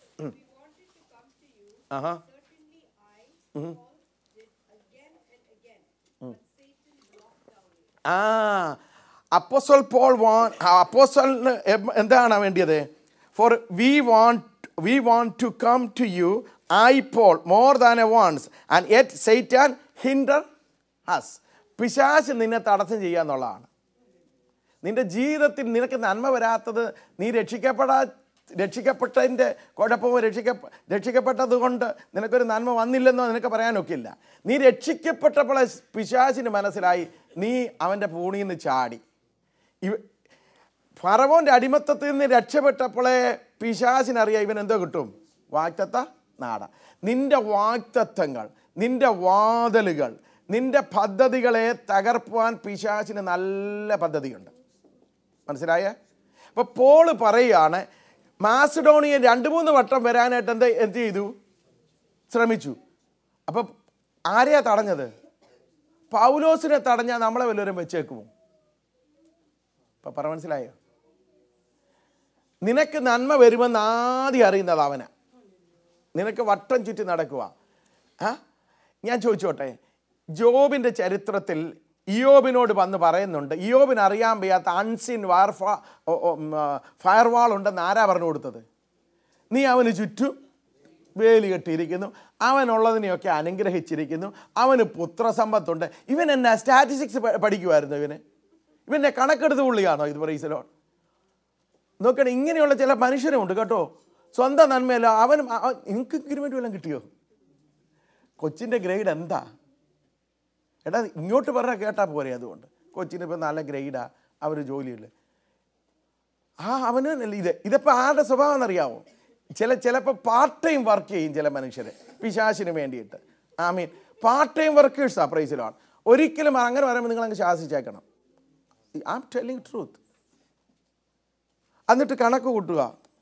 ആഹാ Certainly I, Paul, did again and again, but Satan blocked down it. ആ അപ്പോസൽ പോൾ വാൺ അപ്പോസലിന് എന്താണ് വേണ്ടിയത് for we want we want to come to you I Paul more than a once and yet Satan hinder us പിശാച് നിന്നെ തടസ്സം ചെയ്യുക എന്നുള്ളതാണ് നിന്റെ ജീവിതത്തിൽ നിനക്ക് നന്മ വരാത്തത് നീ രക്ഷിക്കപ്പെടാ രക്ഷിക്കപ്പെട്ടതിൻ്റെ കുഴപ്പമോ രക്ഷിക്ക രക്ഷിക്കപ്പെട്ടത് കൊണ്ട് നിനക്കൊരു നന്മ വന്നില്ലെന്നോ നിനക്ക് പറയാനൊക്കില്ല നീ രക്ഷിക്കപ്പെട്ടപ്പോൾ പിശാചിന് മനസ്സിലായി നീ അവൻ്റെ പൂണിയിൽ നിന്ന് ചാടി ഇവ ഫറവോൻ്റെ അടിമത്തത്തിൽ നിന്ന് രക്ഷപ്പെട്ടപ്പോഴേ പിശാചിനറിയാം ഇവൻ എന്തോ കിട്ടും വാക്തത്ത നാട നിന്റെ വാക്തത്വങ്ങൾ നിന്റെ വാതലുകൾ നിന്റെ പദ്ധതികളെ തകർപ്പാൻ പിശാചിന് നല്ല പദ്ധതിയുണ്ട് മനസ്സിലായേ അപ്പോൾ പോള് പറയുകയാണ് മാസിഡോണിയ രണ്ട് മൂന്ന് വട്ടം വരാനായിട്ട് എന്ത് എന്ത് ചെയ്തു ശ്രമിച്ചു അപ്പം ആരെയാ തടഞ്ഞത് പൗലോസിനെ തടഞ്ഞാൽ നമ്മളെ വല്ലവരും വെച്ചേക്കുമോ ഇപ്പം പറ മനസ്സിലായോ നിനക്ക് നന്മ വരുമെന്ന് ആദ്യം അറിയുന്നത് അവനാ നിനക്ക് വട്ടം ചുറ്റി നടക്കുക ആ ഞാൻ ചോദിച്ചോട്ടെ ജോബിൻ്റെ ചരിത്രത്തിൽ ഇയോബിനോട് വന്ന് പറയുന്നുണ്ട് ഇയോബിന് അറിയാൻ വയ്യാത്ത അൺസിൻ വാർ ഫയർ വാൾ ഉണ്ടെന്ന് ആരാ പറഞ്ഞു കൊടുത്തത് നീ അവന് ചുറ്റും വേലി കെട്ടിയിരിക്കുന്നു അവനുള്ളതിനെയൊക്കെ അനുഗ്രഹിച്ചിരിക്കുന്നു അവന് പുത്രസമ്പത്തുണ്ട് ഇവൻ എന്നാ സ്റ്റാറ്റിസ്റ്റിക്സ് പഠിക്കുമായിരുന്നു ഇവന് ഇവൻ്റെ കണക്കെടുത്ത് പുള്ളിയാണോ ഇത് പറയിസലോൺ നോക്കണം ഇങ്ങനെയുള്ള ചില മനുഷ്യരുമുണ്ട് കേട്ടോ സ്വന്തം നന്മയല്ല അവനും നിങ്ങൾക്ക് ഇൻക്രിമെൻ്റ് വല്ലതും കിട്ടിയോ കൊച്ചിൻ്റെ ഗ്രേഡ് എന്താ എടാ ഇങ്ങോട്ട് പറഞ്ഞാൽ കേട്ടാൽ പോരെ അതുകൊണ്ട് കൊച്ചിന് ഇപ്പം നല്ല ഗ്രേഡാ അവർ ജോലിയില്ല ആ അവന് ഇത് ഇതിപ്പോൾ ആരുടെ സ്വഭാവം എന്നറിയാമോ ചില ചിലപ്പോൾ പാർട്ട് ടൈം വർക്ക് ചെയ്യും ചില മനുഷ്യർ പിശാശിന് വേണ്ടിയിട്ട് ഐ മീൻ പാർട്ട് ടൈം വർക്കേഴ്സാണ് പ്രൈസിലാണ് ഒരിക്കലും അങ്ങനെ പറയുമ്പോൾ നിങ്ങൾ അങ്ങ് ശാസിച്ചേക്കണം ഐ ആം ടെല്ലിങ് ട്രൂത്ത് എന്നിട്ട് കണക്ക് കൂട്ടുക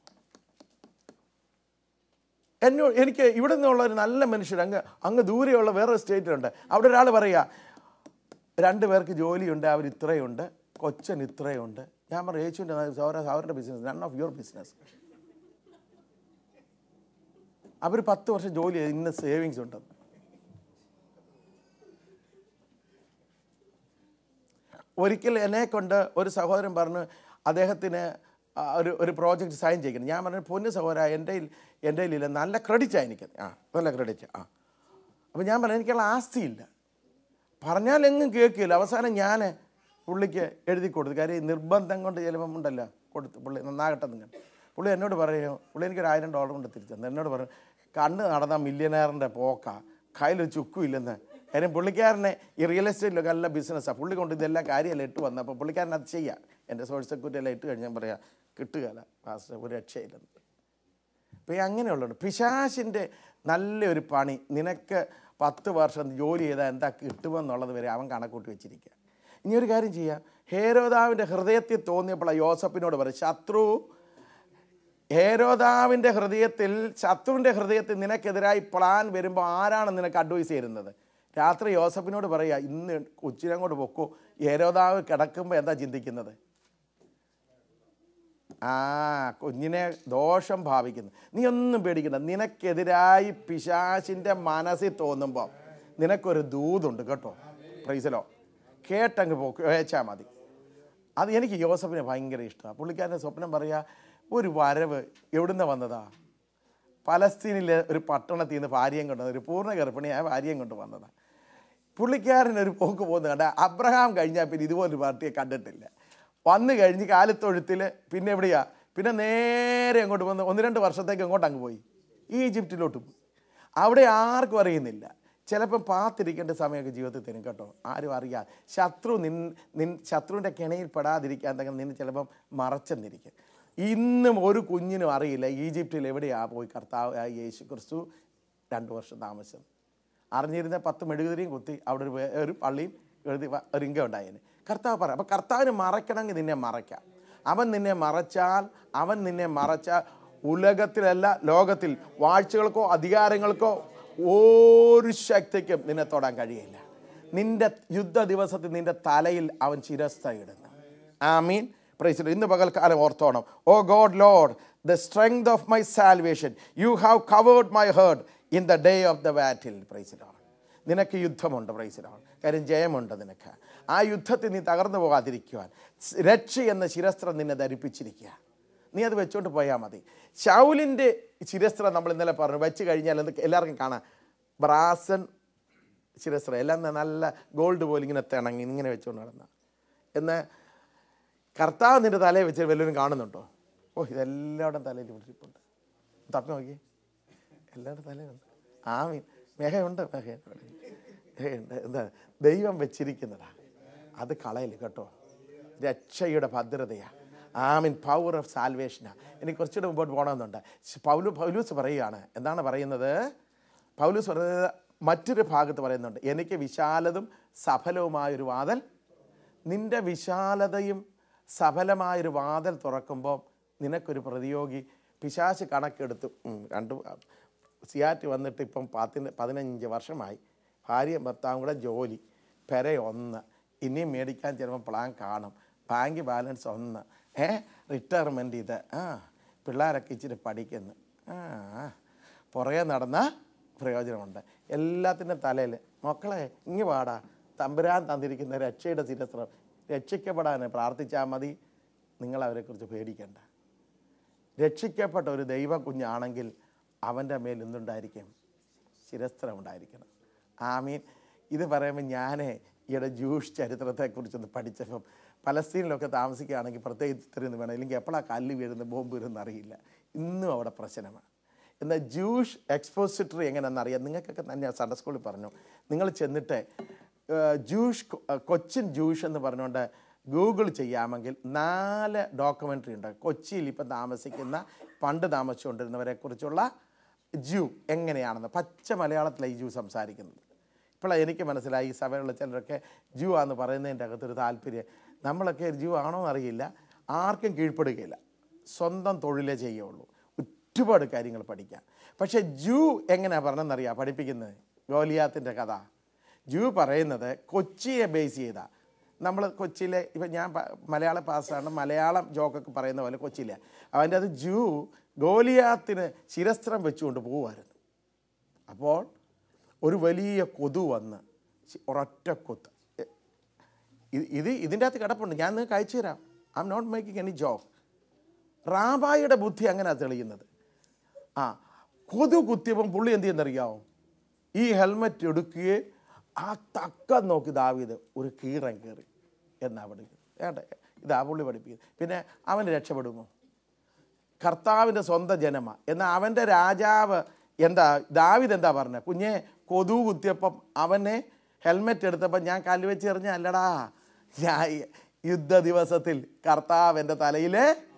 എന്നോട് എനിക്ക് ഇവിടെ നിന്നുള്ള ഒരു നല്ല മനുഷ്യർ അങ്ങ് അങ്ങ് ദൂരെയുള്ള വേറെ സ്റ്റേറ്റിലുണ്ട് അവിടെ ഒരാൾ പറയുക രണ്ട് പേർക്ക് ജോലിയുണ്ട് അവർ ഇത്രയുണ്ട് കൊച്ചൻ ഇത്രയുണ്ട് ഞാൻ പറഞ്ഞു യേശുവിൻ്റെ അവരുടെ business none of your business അവർ പത്ത് വർഷം ജോലി ചെയ്ത് ഇന്ന് സേവിങ്സ് ഉണ്ടെന്ന് ഒരിക്കൽ എന്നെ കൊണ്ട് ഒരു സഹോദരൻ പറഞ്ഞു അദ്ദേഹത്തിന് ആ, ഒരു ഒരു പ്രോജക്റ്റ് സൈൻ ചെയ്യിക്കണം ഞാൻ പറഞ്ഞു പൊന്നു സഹോദര എൻ്റെ കയ്യിൽ- എൻ്റെ കയ്യിലില്ല നല്ല ക്രെഡിറ്റാണ് എനിക്ക് ആ നല്ല ക്രെഡിറ്റ് ആ അപ്പോൾ ഞാൻ പറഞ്ഞു എനിക്കുള്ള ആസ്തിയില്ല പറഞ്ഞാലെങ്ങും കേൾക്കില്ല അവസാനം ഞാൻ പുള്ളിക്ക് എഴുതി കൊടുത്തു കാര്യം ഈ നിർബന്ധം കൊണ്ട് ചിലപ്പം ഉണ്ടല്ലോ കൊടുത്ത് പുള്ളി നന്നാകട്ടെ നിങ്ങൾ പുള്ളി എന്നോട് പറയും പുള്ളി എനിക്കൊരു ആയിരം ഡോളർ കൊണ്ട് തിരിച്ചു തന്നു എന്നോട് പറയും കണ്ണ് നടന്ന മില്യനയറിൻ്റെ പോക്ക കയ്യിൽ ചുക്കുമില്ലെന്ന് കാര്യം പുള്ളിക്കാരനെ ഈ റിയൽ എസ്റ്റേറ്റിലൊക്കെ നല്ല ബിസിനസ്സാണ് പുള്ളി കൊണ്ട് ഇതെല്ലാം കാര്യമല്ല ഇട്ട് വന്നത് അപ്പോൾ പുള്ളിക്കാരൻ അത് ചെയ്യാം എൻ്റെ സോഴ്സ് സെക്യൂരിറ്റി എല്ലാം ഇട്ട് കഴിഞ്ഞാൽ പറയാം കിട്ടുകയല്ല മാസ്റ്റർ ഒരു രക്ഷയില്ലെന്ന് അപ്പോൾ ഈ അങ്ങനെയുള്ളതുണ്ട് പിശാശിൻ്റെ നല്ലൊരു പണി നിനക്ക് പത്ത് വർഷം ജോലി ചെയ്താൽ എന്താ കിട്ടുമെന്നുള്ളത് വരെ അവൻ കണക്കൂട്ടി വെച്ചിരിക്കുക ഇനി ഒരു കാര്യം ചെയ്യാം ഹേരോദാവിൻ്റെ ഹൃദയത്തിൽ തോന്നിയപ്പോൾ യോസഫിനോട് പറയും ശത്രു ഹേരോദാവിൻ്റെ ഹൃദയത്തിൽ ശത്രുവിൻ്റെ ഹൃദയത്തിൽ നിനക്കെതിരായി പ്ലാൻ വരുമ്പോൾ ആരാണ് നിനക്ക് അഡ്വൈസ് ചെയ്യുന്നത് രാത്രി യോസഫിനോട് പറയുക ഇന്ന് കൊച്ചിനങ്ങോട്ട് പൊക്കോ ഹേരോദാവ് കിടക്കുമ്പോൾ എന്താ ചിന്തിക്കുന്നത് ആ കുഞ്ഞിനെ ദോഷം ഭാവിക്കുന്നു നീ ഒന്നും പേടിക്കണ്ട നിനക്കെതിരായി പിശാശിൻ്റെ മനസ്സിൽ തോന്നുമ്പോൾ നിനക്കൊരു ദൂതുണ്ട് കേട്ടോ പ്രൈസലോ കേട്ടങ്ങ് പോ വേച്ചാൽ മതി അത് എനിക്ക് യോസഫിനെ ഭയങ്കര ഇഷ്ടമാണ് പുള്ളിക്കാരൻ്റെ സ്വപ്നം പറയുക ഒരു വരവ് എവിടുന്ന് വന്നതാ പലസ്തീനിലെ ഒരു പട്ടണത്തിൽ നിന്ന് ഭാര്യയും കൊണ്ട് ഒരു പൂർണ്ണ ഗർഭിണിയായ ഭാര്യയും കൊണ്ട് വന്നതാണ് പുള്ളിക്കാരൻ ഒരു പോക്ക് പോകുന്നത് കണ്ട അബ്രഹാം കഴിഞ്ഞാൽ പിന്നെ ഇതുപോലൊരു പാർട്ടിയെ കണ്ടിട്ടില്ല വന്നു കഴിഞ്ഞ് കാലത്തൊഴുത്തിൽ പിന്നെ എവിടെയാ പിന്നെ നേരെ അങ്ങോട്ട് വന്ന് ഒന്ന് രണ്ട് വർഷത്തേക്ക് അങ്ങോട്ട് അങ്ങ് പോയി ഈജിപ്തിലോട്ട് പോയി അവിടെ ആർക്കും അറിയുന്നില്ല ചിലപ്പം പാത്തിരിക്കേണ്ട സമയമൊക്കെ ജീവിതത്തിൽ തരും കേട്ടോ ആരും അറിയാതെ ശത്രു നിൻ നിൻ ശത്രുവിൻ്റെ കിണയിൽ പെടാതിരിക്കാൻ തന്നെ നിന്നെ ചിലപ്പം മറച്ചെന്നിരിക്കും ഇന്നും ഒരു കുഞ്ഞിനും അറിയില്ല ഈജിപ്തിൽ എവിടെയാ പോയി കർത്താവ് ആ യേശു ക്രിസ്തു രണ്ട് വർഷം താമസം അറിഞ്ഞിരുന്ന പത്ത് മെഴുകുതിരിയും കുത്തി അവിടെ ഒരു വേ- ഒരു പള്ളിയും എഴുതി വ- ഒരു ഇങ്ക ഉണ്ടായേനെ കർത്താവ് പറയാം അപ്പം കർത്താവിന് മറയ്ക്കണമെങ്കിൽ നിന്നെ മറയ്ക്കാം അവൻ നിന്നെ മറച്ചാൽ അവൻ നിന്നെ മറച്ചാൽ ഉലകത്തിലല്ല ലോകത്തിൽ വാഴ്ചകൾക്കോ അധികാരങ്ങൾക്കോ ഒരു ശക്തിക്കും നിന്നെ തൊടാൻ കഴിയില്ല നിന്റെ യുദ്ധ ദിവസത്തിൽ നിന്റെ തലയിൽ അവൻ ചിരസ്ഥ ഇടുന്നു ആമീൻ പ്രൈസ് ഇന്ന് പകൽക്കാലം ഓർത്തോണം O God Lord the strength of my salvation you have covered my head in the day of the battle praise Lord നിനക്ക് യുദ്ധമുണ്ട് പ്രൈസ് ലോഡ് കാര്യം ജയമുണ്ട് നിനക്ക് ആ യുദ്ധത്തിൽ നീ തകർന്നു പോകാതിരിക്കുവാൻ സ് രക്ഷ എന്ന ശിരസ്ത്രം നിന്നെ ധരിപ്പിച്ചിരിക്കുക നീ അത് വെച്ചോണ്ട് പോയാൽ മതി ഷൗലിൻ്റെ ശിരസ്ത്രം നമ്മൾ ഇന്നലെ പറഞ്ഞു വെച്ച് കഴിഞ്ഞാൽ എന്ത് എല്ലാവർക്കും കാണാം ബ്രാസൻ ശിരസ്ത്രം എല്ലാം നല്ല ഗോൾഡ് പോലെ ഇങ്ങനെ തിണങ്ങി ഇങ്ങനെ വെച്ചുകൊണ്ട് നടന്ന എന്നാൽ കർത്താവ് നിൻ്റെ തലയിൽ വെച്ച് വല്ലവരും കാണുന്നുണ്ടോ ഓ ഇതെല്ലാവരുടെയും തലയിൽ പിടിച്ചിട്ടുണ്ട് തപ്പി നോക്കി എല്ലാവരുടെ തലയിലുണ്ട് ആ മീൻ മേഘയുണ്ട് മേഘയുണ്ട് മേഘയുണ്ട് എന്താ ദൈവം വെച്ചിരിക്കുന്നതാ അത് കളയല് കേട്ടോ രക്ഷയുടെ ഭദ്രതയാണ് ആമീൻ പവർ ഓഫ് സാൽവേഷനാണ് എനിക്ക് കുറച്ചുകൂടെ മുമ്പോട്ട് പോകണമെന്നുണ്ട് പൗലു പൗലൂസ് പറയുകയാണ് എന്താണ് പറയുന്നത് പൗലൂസ് പറയുന്നത് മറ്റൊരു ഭാഗത്ത് പറയുന്നുണ്ട് എനിക്ക് വിശാലതും സഫലവുമായൊരു വാതൽ നിന്റെ വിശാലതയും സഫലമായൊരു വാതിൽ തുറക്കുമ്പോൾ നിനക്കൊരു പ്രതിയോഗി പിശാശ് കണക്കെടുത്തു ഉം, രണ്ട് സിയാറ്റ് വന്നിട്ട് ഇപ്പം പത്തിന് പതിനഞ്ച് വർഷമായി ഭാര്യയും ഭർത്താവും കൂടെ ജോലി പെര ഒന്ന് ഇനിയും മേടിക്കാൻ ചിലപ്പോൾ പ്ലാൻ കാണും ബാങ്ക് ബാലൻസ് ഒന്ന് ഏ റിട്ടയർമെൻറ്റ് ഇത് ആ പിള്ളേരൊക്കെ ഇച്ചിരി പഠിക്കുന്നു ആ ആ. പുറകെ നടന്ന പ്രയോജനമുണ്ട് എല്ലാത്തിൻ്റെ തലയിൽ മക്കളെ ഇങ്ങ് പാടാ തമ്പുരാൻ തന്നിരിക്കുന്ന രക്ഷയുടെ ശിരസ്ത്രം രക്ഷിക്കപ്പെടാൻ പ്രാർത്ഥിച്ചാൽ മതി നിങ്ങൾ അവരെക്കുറിച്ച് പേടിക്കണ്ട രക്ഷിക്കപ്പെട്ട ഒരു ദൈവ കുഞ്ഞാണെങ്കിൽ അവൻ്റെ മേൽ എന്തുണ്ടായിരിക്കും ശിരസ്ത്രം ഉണ്ടായിരിക്കണം ആമീൻ ഇത് പറയുമ്പോൾ ഞാൻ ഈയിടെ ജൂഷ് ചരിത്രത്തെക്കുറിച്ചൊന്ന് പഠിച്ചപ്പം പലസ്തീനിലൊക്കെ താമസിക്കുകയാണെങ്കിൽ പ്രത്യേകിച്ച് ഇത്രയൊന്നും വേണം ഇല്ലെങ്കിൽ എപ്പോഴാണ് കല്ല് വീഴുന്ന ബോംബ് വീഴുന്ന അറിയില്ല ഇന്നും അവിടെ പ്രശ്നമാണ് എന്നാൽ ജൂഷ് എക്സ്പോസിറ്ററി എങ്ങനെയാണെന്നറിയാം നിങ്ങൾക്കൊക്കെ തന്നെ സൺഡേ സ്കൂളിൽ പറഞ്ഞു നിങ്ങൾ ചെന്നിട്ട് ഏഹ്, ജൂഷ് കൊ- ഏഹ്, കൊച്ചിൻ ജൂഷ് എന്ന് പറഞ്ഞുകൊണ്ട് ഗൂഗിൾ ചെയ്യാമെങ്കിൽ നാല് ഡോക്യുമെൻ്ററി ഉണ്ട് കൊച്ചിയിൽ ഇപ്പം താമസിക്കുന്ന പണ്ട് താമസിച്ചുകൊണ്ടിരുന്നവരെ കുറിച്ചുള്ള ജൂ എങ്ങനെയാണെന്ന് പച്ച മലയാളത്തിലാണ് ഈ ജൂ സംസാരിക്കുന്നത് ഇപ്പോൾ എനിക്ക് മനസ്സിലായി ഈ സഭയിലുള്ള ചിലരൊക്കെ ജൂ ആണെന്ന് പറയുന്നതിൻ്റെ അകത്തൊരു താല്പര്യം നമ്മളൊക്കെ ജൂ ആണോ എന്നറിയില്ല ആർക്കും കീഴ്പ്പെടുകയില്ല സ്വന്തം തൊഴിലേ ചെയ്യുള്ളൂ ഒരുപാട് കാര്യങ്ങൾ പഠിക്കാം പക്ഷേ ജൂ എങ്ങനെയാണ് പറഞ്ഞതെന്നറിയാം പഠിപ്പിക്കുന്നത് ഗോലിയാത്തിൻ്റെ കഥ ജൂ പറയുന്നത് കൊച്ചിയെ ബേസ് ചെയ്ത നമ്മൾ കൊച്ചിയിലെ ഇപ്പം ഞാൻ പ- മലയാള പാസ്സാണ് മലയാളം ജോക്കൊക്കെ പറയുന്ന പോലെ കൊച്ചിയിലെ അവൻ്റെ അത് ജൂ ഗോലിയാത്തിന് ശിരസ്ത്രം വെച്ചുകൊണ്ട് പോവുമായിരുന്നു അപ്പോൾ ഒരു വലിയ കൊതു വന്ന് ശി- ഒരൊറ്റ കൊത്ത് എ- ഇത് ഇത് ഇതിൻ്റെ അകത്ത് കിടപ്പുണ്ട് ഞാൻ നിങ്ങൾക്ക് അയച്ചു തരാം I am not making any joke റാബായിയുടെ ബുദ്ധി അങ്ങനെയാണ് തെളിയുന്നത് ആ കൊതു കുത്തിയപ്പം പുള്ളി എന്ത് ചെയ്യുന്നറിയാമോ ഈ ഹെൽമെറ്റ് എടുക്കുകയും ആ തക്കം നോക്കി ദാവീത് ഒരു കീറൻ കയറി എന്നാ പഠിക്കുന്നത് വേണ്ട ഇതാ പുള്ളി പഠിപ്പിക്കുന്നത് പിന്നെ അവൻ രക്ഷപ്പെടുമോ കർത്താവിൻ്റെ സ്വന്തം ജനമ എന്നാൽ അവൻ്റെ രാജാവ് എന്താ ദാവിദ് എന്താ പറഞ്ഞത് കുഞ്ഞെ കൊതു കുത്തിയപ്പം അവനെ ഹെൽമെറ്റ് എടുത്തപ്പം ഞാൻ കല്ല് വെച്ച് എറിഞ്ഞ അല്ലടാ ഞാൻ യുദ്ധ ദിവസത്തിൽ കർത്താവ് എൻ്റെ തലയിൽ